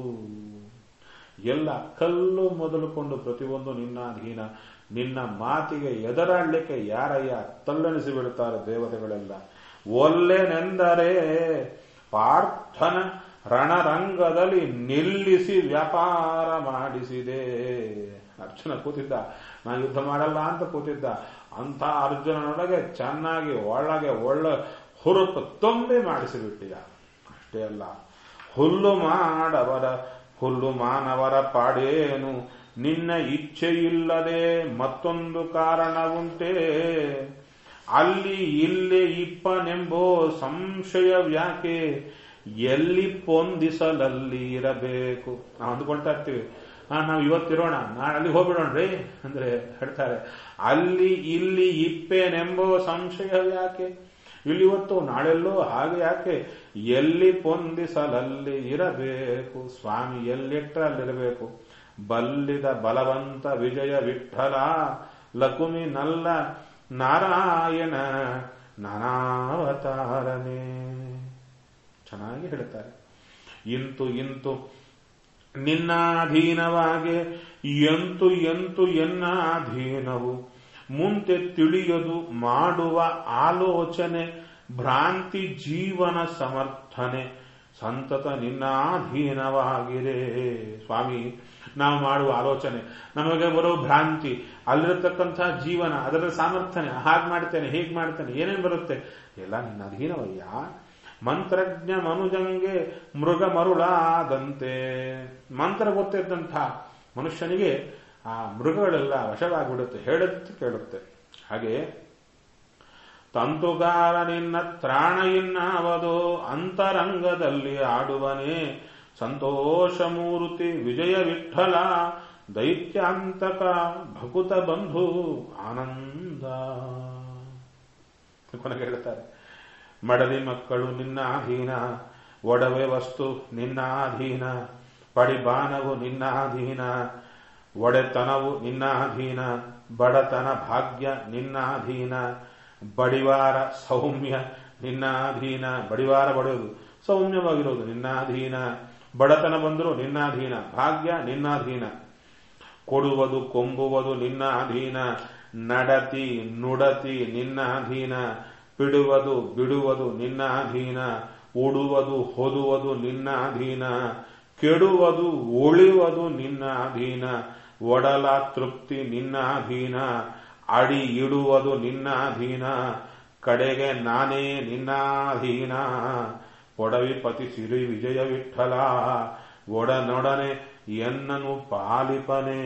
ಎಲ್ಲ ಕಲ್ಲು ಮೊದಲುಕೊಂಡು ಪ್ರತಿಯೊಂದು ನಿನ್ನ ಅಧೀನ ನಿನ್ನ ಮಾತಿಗೆ ಎದರಾಡ್ಲಿಕ್ಕೆ ಯಾರಯ್ಯ ತಲ್ಲಣಿಸಿ ಬಿಡುತ್ತಾರೆ ದೇವತೆಗಳೆಲ್ಲ ಒಲ್ಲೆನೆಂದರೆ ಪಾರ್ಥನ ರಣರಂಗದಲ್ಲಿ ನಿಲ್ಲಿಸಿ ವ್ಯಾಪಾರ ಮಾಡಿಸಿದೆ ಅರ್ಜುನ ಕೂತಿದ್ದ ನಾ ಯುದ್ಧ ಮಾಡಲ್ಲ ಅಂತ ಕೂತಿದ್ದ ಅಂತ ಅರ್ಜುನನೊಳಗೆ ಚೆನ್ನಾಗಿ ಒಳಗೆ ಒಳ್ಳೆ ಹುರುಪು ತುಂಬಿ ಮಾಡಿಸಿಬಿಟ್ಟಿದ ಅಷ್ಟೇ ಅಲ್ಲ ಹುಲ್ಲು ಮಾಡವರ ಹುಲ್ಲು ಮಾನವರ ಪಾಡೇನು ನಿನ್ನ ಇಚ್ಛೆಯಿಲ್ಲದೆ ಮತ್ತೊಂದು ಕಾರಣವುಂಟೇ ಅಲ್ಲಿ ಇಲ್ಲಿ ಇಪ್ಪನೆಂಬೋ ಸಂಶಯವ್ಯಾಕೆ ಎಲ್ಲಿ ಪೊಂದಿಸಲಲ್ಲಿ ಇರಬೇಕು ನಾವು ಅಂದ್ಕೊಳ್ತಾ ಇರ್ತೀವಿ ಹಾ ನಾವು ಇವತ್ತಿರೋಣ ನಾಳೆ ಅಲ್ಲಿ ಹೋಗ್ಬಿಡೋಣ್ರಿ ಅಂದ್ರೆ ಹೇಳ್ತಾರೆ ಅಲ್ಲಿ ಇಲ್ಲಿ ಇಪ್ಪೇನೆಂಬೋ ಸಂಶಯ ಯಾಕೆ ಇಲ್ಲಿ ಇವತ್ತು ನಾಳೆಲ್ಲೋ ಹಾಗೆ ಯಾಕೆ ಎಲ್ಲಿ ಪೊಂದಿಸಲಲ್ಲಿ ಇರಬೇಕು ಸ್ವಾಮಿ ಎಲ್ಲಿಟ್ರೆ ಅಲ್ಲಿರಬೇಕು ಬಲ್ಲಿದ ಬಲವಂತ ವಿಜಯ ವಿಠಲ ಲಕುಮಿ ನಲ್ಲ ನಾರಾಯಣ ನಾನಾವತಾರನೇ ಚೆನ್ನಾಗಿ ಹೇಳ್ತಾರೆ ಇಂತು ಇಂತು ನಿನ್ನಾಧೀನವಾಗೆ ಎಂತು ಎಂತು ಎನ್ನಾಧೀನವು ಮುಂತೆ ತಿಳಿಯದು ಮಾಡುವ ಆಲೋಚನೆ ಭ್ರಾಂತಿ ಜೀವನ ಸಮರ್ಥನೆ ಸಂತತ ನಿನ್ನಾಧೀನವಾಗಿರೇ ಸ್ವಾಮಿ ನಾವು ಮಾಡುವ ಆಲೋಚನೆ ನಮಗೆ ಬರೋ ಭ್ರಾಂತಿ ಅಲ್ಲಿರತಕ್ಕಂತಹ ಜೀವನ ಅದರ ಸಾಮರ್ಥ್ಯನೆ ಹಾಗೆ ಮಾಡ್ತೇನೆ ಹೇಗೆ ಮಾಡ್ತೇನೆ ಏನೇನು ಬರುತ್ತೆ ಎಲ್ಲ ನಿನ್ನ ಅಧೀನವಯ್ಯ ಮಂತ್ರಜ್ಞ ಮನುಜಂಗೆ ಮೃಗ ಮರುಳಾದಂತೆ ಮಂತ್ರ ಗೊತ್ತಿದ್ದಂಥ ಮನುಷ್ಯನಿಗೆ ಆ ಮೃಗಗಳೆಲ್ಲ ವಶವಾಗಿಬಿಡುತ್ತೆ ಹೇಳುತ್ತೆ ಕೇಳುತ್ತೆ ಹಾಗೆ ತಂತುಗಾರ ನಿನ್ನ ತ್ರಾಣ ಇನ್ನಾವದು ಅಂತರಂಗದಲ್ಲಿ ಆಡುವನೇ ಸಂತೋಷ ಮೂರ್ತಿ ವಿಜಯ ವಿಠಲ ದೈತ್ಯಾಂತಕ ಭಕುತ ಬಂಧು ಆನಂದ ಕೊನೆಗೆ ಹೇಳ್ತಾರೆ ಮಡದಿ ಮಕ್ಕಳು ನಿನ್ನ ಅಧೀನ ಒಡವೆ ವಸ್ತು ನಿನ್ನ ಅಧೀನ ಪಡಿಬಾನವು ನಿನ್ನ ಅಧೀನ ಒಡೆತನವು ನಿನ್ನ ಅಧೀನ ಬಡತನ ಭಾಗ್ಯ ನಿನ್ನ ಅಧೀನ ಬಡಿವಾರ ಸೌಮ್ಯ ನಿನ್ನ ಅಧೀನ ಬಡಿವಾರ ಬಡಿಯೋದು ಸೌಮ್ಯವಾಗಿರೋದು ನಿನ್ನ ಅಧೀನ ಬಡತನ ಬಂದರೂ ನಿನ್ನ ಅಧೀನ ಭಾಗ್ಯ ನಿನ್ನ ಅಧೀನ ಕೊಡುವುದು ಕೊಂಬುವುದು ನಿನ್ನ ಅಧೀನ ನಡತಿ ನುಡತಿ ನಿನ್ನ ಅಧೀನ ಬಿಡುವುದು ಬಿಡುವುದು ನಿನ್ನ ಅಧೀನ ಉಡುವುದು ಹೊದುವುದು ನಿನ್ನ ಅಧೀನ ಕೆಡುವುದು ಉಳಿಯುವುದು ನಿನ್ನ ಅಧೀನ ಒಡಲ ತೃಪ್ತಿ ನಿನ್ನ ಅಧೀನ ಅಡಿ ಇಡುವುದು ನಿನ್ನ ಅಧೀನ ಕಡೆಗೆ ನಾನೇ ನಿನ್ನ ಅಧೀನ ಒಡವಿಪತಿ ಸಿರಿ ವಿಜಯ ವಿಠಲ ಒಡನೊಡನೆ ಎನ್ನನು ಪಾಲಿಪನೇ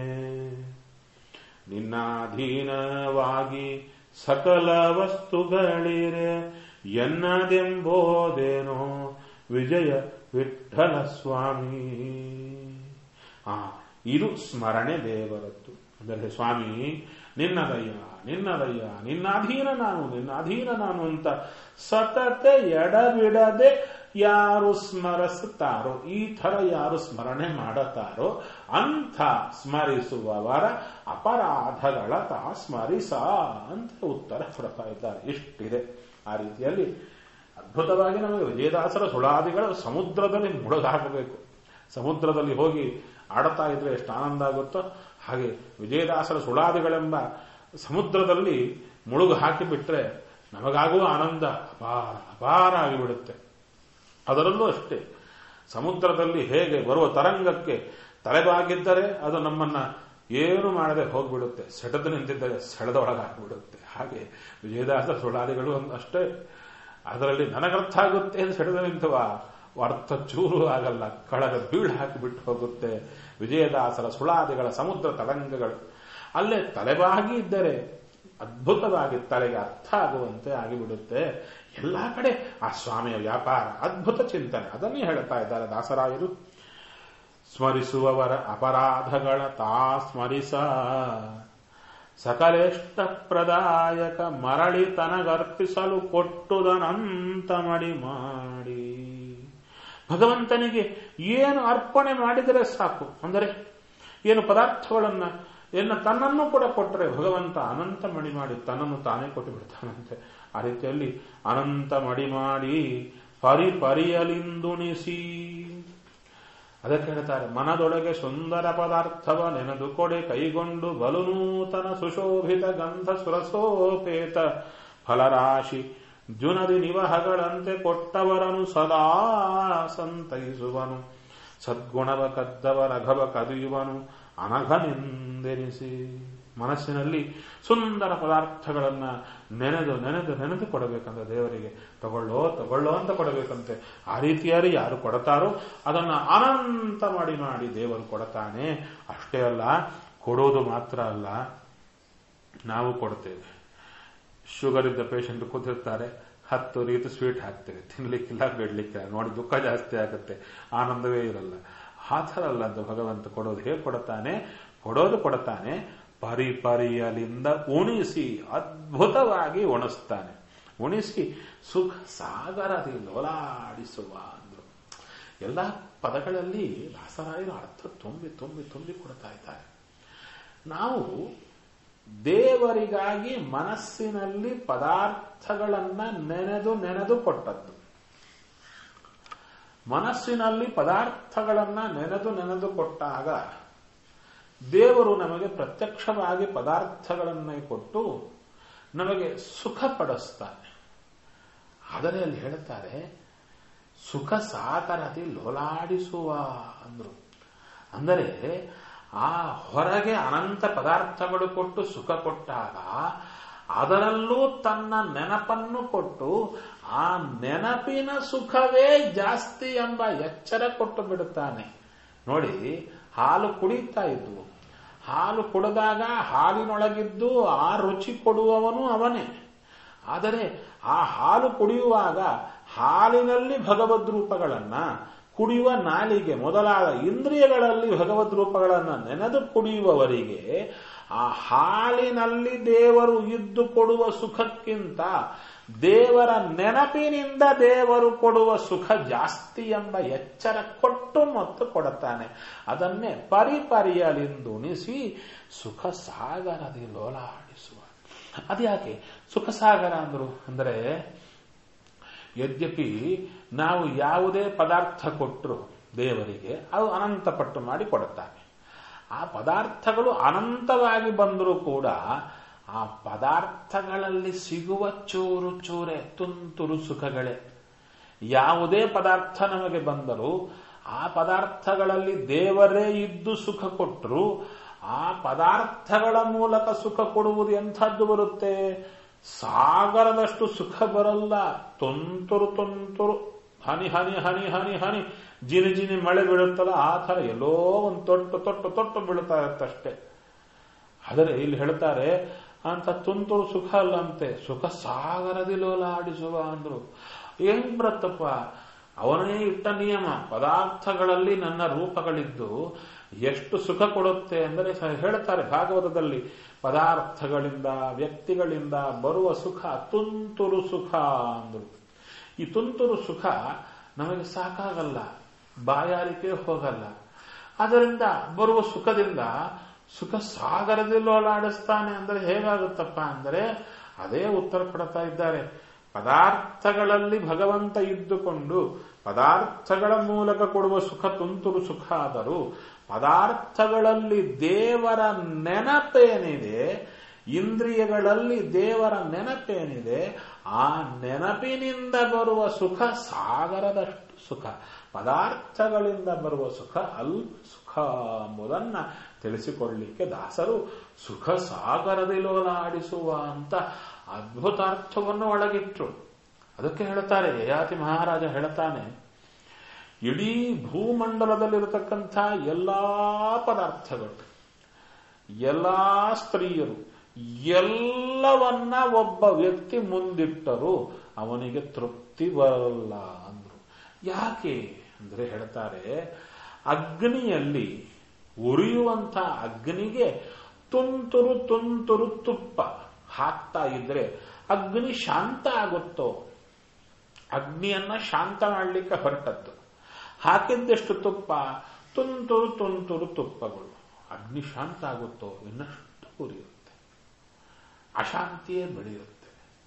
ನಿನ್ನಾಧೀನವಾಗಿ ಸಕಲ ವಸ್ತುಗಳಿರೆ ಎನ್ನದೆಂಬೋದೇನೋ ವಿಜಯ ವಿಠಲ ಸ್ವಾಮಿ ಆ ಇದು ಸ್ಮರಣೆ ದೇವರದ್ದು ಅಂದರೆ ಸ್ವಾಮಿ ನಿನ್ನದಯ್ಯ ನಿನ್ನದಯ್ಯ ನಿನ್ನ ಅಧೀನ ನಾನು ನಿನ್ನ ಅಧೀನ ನಾನು ಅಂತ ಸತತ ಎಡಬಿಡದೆ ಯಾರು ಸ್ಮರಿಸುತ್ತಾರೋ ಈ ಥರ ಯಾರು ಸ್ಮರಣೆ ಮಾಡುತ್ತಾರೋ ಅಂಥ ಸ್ಮರಿಸುವವರ ಅಪರಾಧಗಳ ತಾ ಸ್ಮರಿಸ ಅಂತ ಉತ್ತರ ಕೊಡ್ತಾ ಇದ್ದಾರೆ ಇಷ್ಟಿದೆ ಆ ರೀತಿಯಲ್ಲಿ ಅದ್ಭುತವಾಗಿ ನಮಗೆ ವಿಜಯದಾಸರ ಸುಳಾದಿಗಳು ಸಮುದ್ರದಲ್ಲಿ ಮುಳುಗಾಕಬೇಕು ಸಮುದ್ರದಲ್ಲಿ ಹೋಗಿ ಆಡುತ್ತಾ ಇದ್ರೆ ಎಷ್ಟು ಆನಂದ ಆಗುತ್ತೋ ಹಾಗೆ ವಿಜಯದಾಸರ ಸುಳಾದಿಗಳೆಂಬ ಸಮುದ್ರದಲ್ಲಿ ಮುಳುಗು ಹಾಕಿಬಿಟ್ರೆ ನಮಗಾಗುವ ಆನಂದ ಅಪಾರ ಅಪಾರ ಆಗಿಬಿಡುತ್ತೆ ಅದರಲ್ಲೂ ಅಷ್ಟೇ ಸಮುದ್ರದಲ್ಲಿ ಹೇಗೆ ಬರುವ ತರಂಗಕ್ಕೆ ತಲೆಬಾಗಿದ್ದರೆ ಅದು ನಮ್ಮನ್ನ ಏನು ಮಾಡದೆ ಹೋಗ್ಬಿಡುತ್ತೆ ಸೆಟದು ನಿಂತಿದ್ದರೆ ಸೆಳೆದೊಳಗೆ ಹಾಕಿಬಿಡುತ್ತೆ ಹಾಗೆ ವಿಜಯದಾಸ ಸುಳಾದಿಗಳು ಅಷ್ಟೇ ಅದರಲ್ಲಿ ನನಗರ್ಥ ಆಗುತ್ತೆ ಅಂತ ಸೆಳೆದು ನಿಂತವ ಅರ್ಥ ಚೂರು ಆಗಲ್ಲ ಕಳಗ ಬೀಳು ಹಾಕಿಬಿಟ್ಟು ಹೋಗುತ್ತೆ ವಿಜಯದಾಸರ ಸುಳಾದಿಗಳ ಸಮುದ್ರ ತರಂಗಗಳು ಅಲ್ಲೇ ತಲೆಬಾಗಿ ಇದ್ದರೆ ಅದ್ಭುತವಾಗಿ ತಲೆಗೆ ಅರ್ಥ ಆಗುವಂತೆ ಆಗಿಬಿಡುತ್ತೆ ಎಲ್ಲಾ ಕಡೆ ಆ ಸ್ವಾಮಿಯ ವ್ಯಾಪಾರ ಅದ್ಭುತ ಚಿಂತನೆ ಅದನ್ನೇ ಹೇಳ್ತಾ ಇದ್ದಾರೆ ದಾಸರಾಯರು ಸ್ಮರಿಸುವವರ ಅಪರಾಧಗಳ ತಾ ಸ್ಮರಿಸ ಸಕಲೇಷ್ಟ ಪ್ರದಾಯಕ ಮರಳಿ ತನಗರ್ಪಿಸಲು ಕೊಟ್ಟುದನಂತ ಮಡಿ ಮಾಡಿ ಭಗವಂತನಿಗೆ ಏನು ಅರ್ಪಣೆ ಮಾಡಿದರೆ ಸಾಕು ಅಂದರೆ ಏನು ಪದಾರ್ಥಗಳನ್ನ ಇನ್ನು ತನ್ನನ್ನು ಕೂಡ ಕೊಟ್ಟರೆ ಭಗವಂತ ಅನಂತ ಮಡಿ ಮಾಡಿ ತನ್ನನ್ನು ತಾನೇ ಕೊಟ್ಟು ಬಿಡ್ತಾನಂತೆ ಆ ರೀತಿಯಲ್ಲಿ ಅನಂತ ಮಡಿ ಮಾಡಿ ಪರಿ ಪರಿಯಲಿಂದುಣಿಸಿ ಅದಕ್ಕೆ ಹೇಳ್ತಾರೆ ಮನದೊಳಗೆ ಸುಂದರ ಪದಾರ್ಥವ ನೆನೆದು ಕೊಡೆ ಕೈಗೊಂಡು ಬಲು ನೂತನ ಸುಶೋಭಿತ ಗಂಧ ಸುರಸೋಪೇತ ಫಲರಾಶಿ ಜುನದಿ ನಿವಹಗಳಂತೆ ಕೊಟ್ಟವರನು ಸದಾ ಸಂತೈಸುವನು ಸದ್ಗುಣವ ಕದ್ದವ ರಘವ ಕದಿಯುವನು ಅನಘನೆಂದೆನಿಸಿ ಮನಸ್ಸಿನಲ್ಲಿ ಸುಂದರ ಪದಾರ್ಥಗಳನ್ನ ನೆನೆದು ನೆನೆದು ನೆನೆದು ಕೊಡಬೇಕಂತ ದೇವರಿಗೆ ತಗೊಳ್ಳೋ ತಗೊಳ್ಳೋ ಅಂತ ಕೊಡಬೇಕಂತೆ ಆ ರೀತಿಯಾಗಿ ಯಾರು ಕೊಡತಾರೋ ಅದನ್ನ ಅನಂತ ಮಾಡಿ ಮಾಡಿ ದೇವರು ಕೊಡತಾನೆ ಅಷ್ಟೇ ಅಲ್ಲ ಕೊಡೋದು ಮಾತ್ರ ಅಲ್ಲ ನಾವು ಕೊಡ್ತೇವೆ ಶುಗರ್ ಇದ್ದ ಪೇಷಂಟ್ ಕೂತಿರ್ತಾರೆ ಹತ್ತು ರೀತಿ ಸ್ವೀಟ್ ಹಾಕ್ತೇವೆ ತಿನ್ಲಿಕ್ಕಿಲ್ಲ ಬಿಡ್ಲಿಕ್ಕಿಲ್ಲ ನೋಡಿ ದುಃಖ ಜಾಸ್ತಿ ಆಗುತ್ತೆ ಆನಂದವೇ ಇರಲ್ಲ ಆ ಥರ ಅಲ್ಲ ಅಂತ ಭಗವಂತ ಕೊಡೋದು ಹೇಗೆ ಕೊಡುತ್ತಾನೆ ಕೊಡೋದು ಕೊಡುತ್ತಾನೆ ಪರಿ ಪರಿಯಲಿಂದ ಉಣಿಸಿ ಅದ್ಭುತವಾಗಿ ಉಣಿಸ್ತಾನೆ ಉಣಿಸಿ ಸುಖ ಸಾಗರದಿ ಲೋಲಾಡಿಸುವ ಅಂದ್ರು ಎಲ್ಲ ಪದಗಳಲ್ಲಿ ದಾಸರಾಯರು ಅರ್ಥ ತುಂಬಿ ತುಂಬಿ ತುಂಬಿ ಕೊಡ್ತಾ ಇದ್ದಾರೆ ನಾವು ದೇವರಿಗಾಗಿ ಮನಸ್ಸಿನಲ್ಲಿ ಪದಾರ್ಥಗಳನ್ನ ನೆನೆದು ನೆನೆದು ಕೊಟ್ಟದ್ದು ಮನಸ್ಸಿನಲ್ಲಿ ಪದಾರ್ಥಗಳನ್ನ ನೆನೆದು ನೆನೆದು ಕೊಟ್ಟಾಗ ದೇವರು ನಮಗೆ ಪ್ರತ್ಯಕ್ಷವಾಗಿ ಪದಾರ್ಥಗಳನ್ನೇ ಕೊಟ್ಟು ನಮಗೆ ಸುಖ ಪಡಿಸ್ತಾನೆ ಆದರೆ ಅಲ್ಲಿ ಹೇಳ್ತಾರೆ ಸುಖ ಸಾಗರದಿ ಲೋಲಾಡಿಸುವ ಅಂದ್ರು ಅಂದರೆ ಆ ಹೊರಗೆ ಅನಂತ ಪದಾರ್ಥಗಳು ಕೊಟ್ಟು ಸುಖ ಕೊಟ್ಟಾಗ ಅದರಲ್ಲೂ ತನ್ನ ನೆನಪನ್ನು ಕೊಟ್ಟು ಆ ನೆನಪಿನ ಸುಖವೇ ಜಾಸ್ತಿ ಎಂಬ ಎಚ್ಚರ ಕೊಟ್ಟು ಬಿಡುತ್ತಾನೆ ನೋಡಿ ಹಾಲು ಕುಡಿತಾ ಇದ್ವು ಹಾಲು ಕುಡಿದಾಗ ಹಾಲಿನೊಳಗಿದ್ದು ಆ ರುಚಿ ಕೊಡುವವನು ಅವನೇ ಆದರೆ ಆ ಹಾಲು ಕುಡಿಯುವಾಗ ಹಾಲಿನಲ್ಲಿ ಭಗವದ್ ರೂಪಗಳನ್ನ ಕುಡಿಯುವ ನಾಲಿಗೆ ಮೊದಲಾದ ಇಂದ್ರಿಯಗಳಲ್ಲಿ ಭಗವದ್ ರೂಪಗಳನ್ನು ನೆನೆದು ಕುಡಿಯುವವರಿಗೆ ಆ ಹಾಲಿನಲ್ಲಿ ದೇವರು ಇದ್ದು ಕೊಡುವ ಸುಖಕ್ಕಿಂತ ದೇವರ ನೆನಪಿನಿಂದ ದೇವರು ಕೊಡುವ ಸುಖ ಜಾಸ್ತಿ ಎಂಬ ಎಚ್ಚರ ಕೊಟ್ಟು ಮತ್ತು ಕೊಡುತ್ತಾನೆ ಅದನ್ನೇ ಪರಿಪರಿಯಲಿಂದುಣಿಸಿ ಸುಖ ಸಾಗರದಿ ಲೋಲಾಡಿಸುವ ಅದ್ಯಾಕೆ ಸುಖ ಸಾಗರ ಅಂದ್ರು ಅಂದರೆ ಯದ್ಯಪಿ ನಾವು ಯಾವುದೇ ಪದಾರ್ಥ ಕೊಟ್ಟರು ದೇವರಿಗೆ ಅದು ಅನಂತ ಪಟ್ಟು ಮಾಡಿ ಕೊಡುತ್ತಾನೆ ಆ ಪದಾರ್ಥಗಳು ಅನಂತವಾಗಿ ಬಂದರೂ ಕೂಡ ಆ ಪದಾರ್ಥಗಳಲ್ಲಿ ಸಿಗುವ ಚೂರು ಚೂರೆ ತುಂತುರು ಸುಖಗಳೇ ಯಾವುದೇ ಪದಾರ್ಥ ನಮಗೆ ಬಂದರೂ ಆ ಪದಾರ್ಥಗಳಲ್ಲಿ ದೇವರೇ ಇದ್ದು ಸುಖ ಕೊಟ್ಟರು ಆ ಪದಾರ್ಥಗಳ ಮೂಲಕ ಸುಖ ಕೊಡುವುದು ಎಂಥದ್ದು ಬರುತ್ತೆ ಸಾಗರದಷ್ಟು ಸುಖ ಬರಲ್ಲ ತುಂತುರು ತುಂತುರು ಹನಿ ಹನಿ ಹನಿ ಹನಿ ಹನಿ ಜಿನಿ ಜಿನಿ ಮಳೆ ಬೀಳುತ್ತಲ್ಲ ಆ ಥರ ಎಲ್ಲೋ ಒಂದು ತೊಟ್ಟು ತೊಟ್ಟು ತೊಟ್ಟು ಬೀಳ್ತಾ ಇರುತ್ತಷ್ಟೇ ಆದರೆ ಇಲ್ಲಿ ಹೇಳ್ತಾರೆ ಅಂತ ತುಂತುರು ಸುಖ ಅಲ್ಲ ಅಂತೆ ಸುಖ ಸಾಗರದಿ ಲೋಲಾಡಿಸುವ ಅಂದ್ರು ಹೆಂಗ್ ಬರುತ್ತಪ್ಪ ಅವನೇ ಇಟ್ಟ ನಿಯಮ ಪದಾರ್ಥಗಳಲ್ಲಿ ನನ್ನ ರೂಪಗಳಿದ್ದು ಎಷ್ಟು ಸುಖ ಕೊಡುತ್ತೆ ಅಂದರೆ ಹೇಳ್ತಾರೆ ಭಾಗವತದಲ್ಲಿ ಪದಾರ್ಥಗಳಿಂದ ವ್ಯಕ್ತಿಗಳಿಂದ ಬರುವ ಸುಖ ತುಂತುರು ಸುಖ ಅಂದ್ರು ಈ ತುಂತುರು ಸುಖ ನಮಗೆ ಸಾಕಾಗಲ್ಲ ಬಾಯಾರಿಕೆ ಹೋಗಲ್ಲ ಅದರಿಂದ ಬರುವ ಸುಖದಿಂದ ಸುಖ ಸಾಗರದಲ್ಲಿ ಓಲಾಡಿಸ್ತಾನೆ ಅಂದರೆ ಹೇಗಾಗುತ್ತಪ್ಪ ಅಂದರೆ ಅದೇ ಉತ್ತರ ಕೊಡ್ತಾ ಇದ್ದಾರೆ ಪದಾರ್ಥಗಳಲ್ಲಿ ಭಗವಂತ ಇದ್ದುಕೊಂಡು ಪದಾರ್ಥಗಳ ಮೂಲಕ ಕೊಡುವ ಸುಖ ತುಂತುರು ಸುಖ ಆದರೂ ಪದಾರ್ಥಗಳಲ್ಲಿ ದೇವರ ನೆನಪೇನಿದೆ ಇಂದ್ರಿಯಗಳಲ್ಲಿ ದೇವರ ನೆನಪೇನಿದೆ ಆ ನೆನಪಿನಿಂದ ಬರುವ ಸುಖ ಸಾಗರದಷ್ಟು ಸುಖ ಪದಾರ್ಥಗಳಿಂದ ಬರುವ ಸುಖ ಅಲ್ಪ ಸುಖ ಎಂಬುದನ್ನ ತಿಳಿಸಿಕೊಳ್ಳಲಿಕ್ಕೆ ದಾಸರು ಸುಖ ಸಾಗರದಲ್ಲಿ ಲೋಲಾಡಿಸುವ ಅಂತ ಅದ್ಭುತಾರ್ಥವನ್ನು ಒಳಗಿಟ್ರು ಅದಕ್ಕೆ ಹೇಳ್ತಾರೆ ಯಯಾತಿ ಮಹಾರಾಜ ಹೇಳ್ತಾನೆ ಇಡೀ ಭೂಮಂಡಲದಲ್ಲಿರತಕ್ಕಂಥ ಎಲ್ಲಾ ಪದಾರ್ಥಗಳು ಎಲ್ಲಾ ಸ್ತ್ರೀಯರು ಎಲ್ಲವನ್ನ ಒಬ್ಬ ವ್ಯಕ್ತಿ ಮುಂದಿಟ್ಟರು ಅವನಿಗೆ ತೃಪ್ತಿ ಬರಲ್ಲ ಅಂದ್ರು ಯಾಕೆ ಅಂದ್ರೆ ಹೇಳ್ತಾರೆ ಅಗ್ನಿಯಲ್ಲಿ ಉರಿಯುವಂತ ಅಗ್ನಿಗೆ ತುಂತುರು ತುಂತುರು ತುಪ್ಪ ಹಾಕ್ತಾ ಇದ್ರೆ ಅಗ್ನಿ ಶಾಂತ ಆಗುತ್ತೋ ಅಗ್ನಿಯನ್ನ ಶಾಂತ ಮಾಡಲಿಕ್ಕೆ ಹೊರಟದ್ದು ಹಾಕಿದ್ದೆಷ್ಟು ತುಪ್ಪ ತುಂತುರು ತುಂತುರು ತುಪ್ಪಗಳು ಅಗ್ನಿ ಶಾಂತ ಆಗುತ್ತೋ ಇನ್ನಷ್ಟು ಉರಿಯುತ್ತೆ ಅಶಾಂತಿಯೇ ಬೆಳೆಯುತ್ತೆ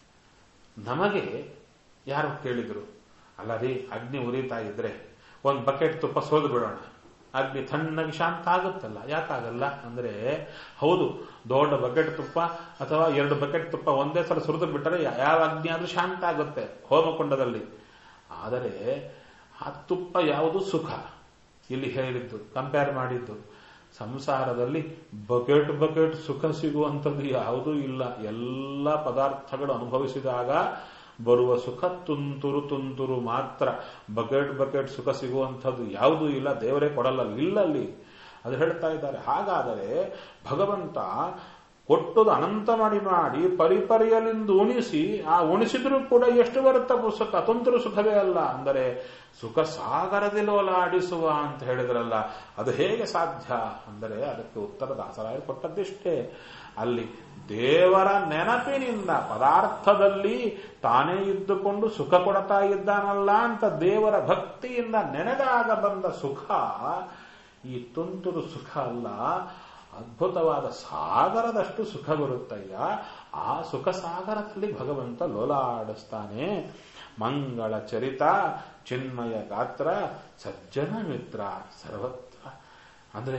ನಮಗೆ ಯಾರು ಕೇಳಿದ್ರು ಅಲ್ಲ ರೀ ಅಗ್ನಿ ಉರಿತಾ ಇದ್ರೆ ಒಂದು ಬಕೆಟ್ ತುಪ್ಪ ಸೋದು ಬಿಡೋಣ ಅಗ್ನಿ ತಣ್ಣಗೆ ಶಾಂತ ಆಗುತ್ತಲ್ಲ ಯಾಕಾಗಲ್ಲ ಅಂದ್ರೆ ಹೌದು ದೊಡ್ಡ ಬಕೆಟ್ ತುಪ್ಪ ಅಥವಾ ಎರಡು ಬಕೆಟ್ ತುಪ್ಪ ಒಂದೇ ಸಲ ಸುರಿದು ಬಿಟ್ಟರೆ ಯಾವ ಅಗ್ನಿ ಆದ್ರೂ ಶಾಂತ ಆಗುತ್ತೆ ಹೋಮಕುಂಡದಲ್ಲಿ ಆದರೆ ಆ ತುಪ್ಪ ಯಾವುದು ಸುಖ ಇಲ್ಲಿ ಹೇಳಿದ್ದು ಕಂಪೇರ್ ಮಾಡಿದ್ದು ಸಂಸಾರದಲ್ಲಿ ಬಕೆಟ್ ಬಕೆಟ್ ಸುಖ ಸಿಗುವಂಥದ್ದು ಯಾವುದೂ ಇಲ್ಲ ಎಲ್ಲ ಪದಾರ್ಥಗಳು ಅನುಭವಿಸಿದಾಗ ಬರುವ ಸುಖ ತುಂತುರು ತುಂತುರು ಮಾತ್ರ ಬಕೆಟ್ ಬಕೆಟ್ ಸುಖ ಸಿಗುವಂಥದ್ದು ಯಾವುದೂ ಇಲ್ಲ ದೇವರೇ ಕೊಡಲ್ಲ ಇಲ್ಲಲ್ಲಿ ಅದು ಹೇಳ್ತಾ ಇದ್ದಾರೆ ಹಾಗಾದರೆ ಭಗವಂತ ಕೊಟ್ಟದು ಅನಂತ ಮಾಡಿ ಮಾಡಿ ಪರಿಪರಿಯಲಿಂದ ಉಣಿಸಿ ಆ ಉಣಿಸಿದ್ರೂ ಕೂಡ ಎಷ್ಟು ಬರುತ್ತಾ ಸುಖ ತುಂತುರು ಸುಖವೇ ಅಲ್ಲ ಅಂದರೆ ಸುಖ ಸಾಗರದಲ್ಲಿ ಓಲಾಡಿಸುವ ಅಂತ ಹೇಳಿದ್ರಲ್ಲ ಅದು ಹೇಗೆ ಸಾಧ್ಯ ಅಂದರೆ ಅದಕ್ಕೆ ಉತ್ತರ ದಾಸರಾಯ ಕೊಟ್ಟದ್ದಿಷ್ಟೇ ಅಲ್ಲಿ ದೇವರ ನೆನಪಿನಿಂದ ಪದಾರ್ಥದಲ್ಲಿ ತಾನೇ ಇದ್ದುಕೊಂಡು ಸುಖ ಕೊಡ್ತಾ ಇದ್ದಾನಲ್ಲ ಅಂತ ದೇವರ ಭಕ್ತಿಯಿಂದ ನೆನೆದಾಗ ಬಂದ ಸುಖ ಈ ತುಂತುರು ಸುಖ ಅಲ್ಲ ಅದ್ಭುತವಾದ ಸಾಗರದಷ್ಟು ಸುಖ ಬರುತ್ತಯ್ಯ ಆ ಸುಖ ಸಾಗರದಲ್ಲಿ ಭಗವಂತ ಲೋಲಾಡಿಸ್ತಾನೆ ಮಂಗಳ ಚರಿತ ಚಿನ್ಮಯ ಗಾತ್ರ ಸಜ್ಜನ ಮಿತ್ರ ಸರ್ವತ್ರ ಅಂದ್ರೆ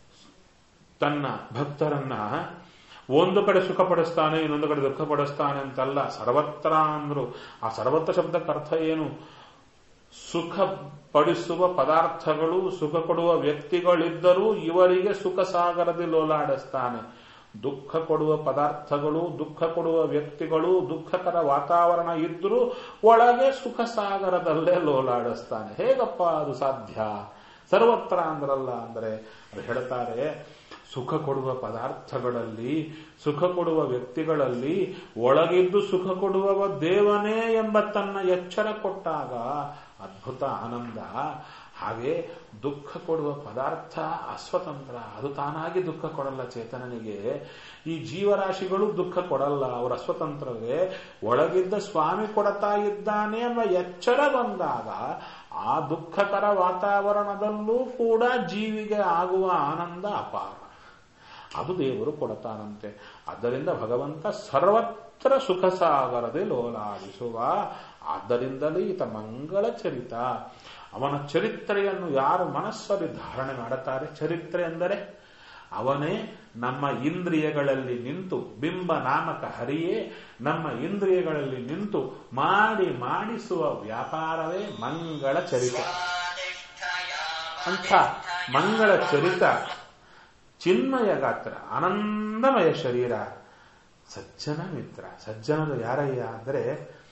ತನ್ನ ಭಕ್ತರನ್ನ ಒಂದು ಕಡೆ ಸುಖ ಪಡಿಸ್ತಾನೆ ಇನ್ನೊಂದು ಕಡೆ ದುಃಖ ಪಡಿಸ್ತಾನೆ ಅಂತಲ್ಲ ಸರ್ವತ್ರ ಅಂದ್ರು ಆ ಸರ್ವತ್ರ ಶಬ್ದಕ್ಕೆ ಅರ್ಥ ಏನು ಸುಖ ಪಡಿಸುವ ಪದಾರ್ಥಗಳು ಸುಖ ಕೊಡುವ ವ್ಯಕ್ತಿಗಳಿದ್ದರೂ ಇವರಿಗೆ ಸುಖ ಸಾಗರದಲ್ಲಿ ಲೋಲಾಡಿಸ್ತಾನೆ ದುಃಖ ಕೊಡುವ ಪದಾರ್ಥಗಳು ದುಃಖ ಕೊಡುವ ವ್ಯಕ್ತಿಗಳು ದುಃಖಕರ ವಾತಾವರಣ ಇದ್ದರೂ ಒಳಗೆ ಸುಖ ಸಾಗರದಲ್ಲೇ ಲೋಲಾಡಿಸ್ತಾನೆ ಹೇಗಪ್ಪ ಅದು ಸಾಧ್ಯ ಸರ್ವತ್ರ ಅಂದ್ರಲ್ಲ ಅಂದರೆ ಅದು ಹೇಳ್ತಾರೆ ಸುಖ ಕೊಡುವ ಪದಾರ್ಥಗಳಲ್ಲಿ ಸುಖ ಕೊಡುವ ವ್ಯಕ್ತಿಗಳಲ್ಲಿ ಒಳಗಿದ್ದು ಸುಖ ಕೊಡುವವ ದೇವನೇ ಎಂಬ ತನ್ನ ಎಚ್ಚರ ಕೊಟ್ಟಾಗ ಅದ್ಭುತ ಆನಂದ ಹಾಗೆ ದುಃಖ ಕೊಡುವ ಪದಾರ್ಥ ಅಸ್ವತಂತ್ರ ಅದು ತಾನಾಗಿ ದುಃಖ ಕೊಡಲ್ಲ ಚೇತನನಿಗೆ ಈ ಜೀವರಾಶಿಗಳು ದುಃಖ ಕೊಡಲ್ಲ ಅವರು ಅಸ್ವತಂತ್ರವೇ ಒಳಗಿದ್ದ ಸ್ವಾಮಿ ಕೊಡತಾ ಇದ್ದಾನೆ ಎಂಬ ಎಚ್ಚರ ಬಂದಾಗ ಆ ದುಃಖಕರ ವಾತಾವರಣದಲ್ಲೂ ಕೂಡ ಜೀವಿಗೆ ಆಗುವ ಆನಂದ ಅಪಾರ ಅದು ದೇವರು ಕೊಡತಾನಂತೆ ಆದ್ದರಿಂದ ಭಗವಂತ ಸರ್ವತ್ರ ಸುಖ ಸಾಗರದೆ ಲೋಲಾಡಿಸುವ ಆದ್ದರಿಂದಲೇ ಈತ ಮಂಗಳ ಚರಿತ ಅವನ ಚರಿತ್ರೆಯನ್ನು ಯಾರು ಮನಸ್ಸಲ್ಲಿ ಧಾರಣೆ ಮಾಡುತ್ತಾರೆ ಚರಿತ್ರೆ ಎಂದರೆ ಅವನೇ ನಮ್ಮ ಇಂದ್ರಿಯಗಳಲ್ಲಿ ನಿಂತು ಬಿಂಬ ನಾಮಕ ಹರಿಯೇ ನಮ್ಮ ಇಂದ್ರಿಯಗಳಲ್ಲಿ ನಿಂತು ಮಾಡಿ ಮಾಡಿಸುವ ವ್ಯಾಪಾರವೇ ಮಂಗಳ ಚರಿತ ಅಂಥ ಮಂಗಳ ಚರಿತ ಚಿನ್ಮಯ ಗಾತ್ರ ಆನಂದಮಯ ಶರೀರ ಸಜ್ಜನ ಮಿತ್ರ ಸಜ್ಜನರು ಯಾರಯ್ಯ ಅಂದರೆ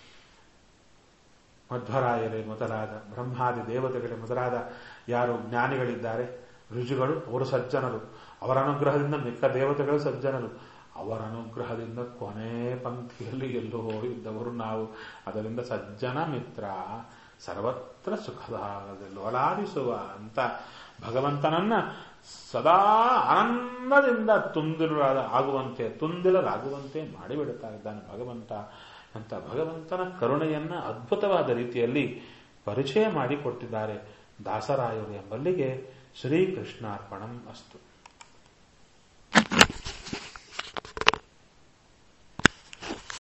ಮಧ್ವರಾಯರೇ ಮೊದಲಾದ ಬ್ರಹ್ಮಾದಿ ದೇವತೆಗಳೇ ಮೊದಲಾದ ಯಾರು ಜ್ಞಾನಿಗಳಿದ್ದಾರೆ ಋಷಿಗಳು ಅವರು ಸಜ್ಜನರು ಅವರ ಅನುಗ್ರಹದಿಂದ ಮಿಕ್ಕ ದೇವತೆಗಳು ಸಜ್ಜನರು ಅವರ ಅನುಗ್ರಹದಿಂದ ಕೊನೆ ಪಂಕ್ತಿಯಲ್ಲಿ ಎಲ್ಲೋ ಇದ್ದವರು ನಾವು ಅದರಿಂದ ಸಜ್ಜನ ಮಿತ್ರ ಸರ್ವತ್ರ ಸುಖದಾಗದಲ್ಲಿ ಒಲಾಡಿಸುವ ಅಂತ ಭಗವಂತನನ್ನ ಸದಾ ಆನಂದದಿಂದ ತುಂದಿರಾದ ಆಗುವಂತೆ ತುಂದಿಲರಾಗುವಂತೆ ಮಾಡಿಬಿಡುತ್ತಾ ಇದ್ದಾನೆ ಭಗವಂತ ಅಂತ ಭಗವಂತನ ಕರುಣೆಯನ್ನ ಅದ್ಭುತವಾದ ರೀತಿಯಲ್ಲಿ ಪರಿಚಯ ಮಾಡಿಕೊಟ್ಟಿದ್ದಾರೆ ದಾಸರಾಯರು ಎಂಬಲ್ಲಿಗೆ ಶ್ರೀಕೃಷ್ಣಾರ್ಪಣಂ ಅಸ್ತು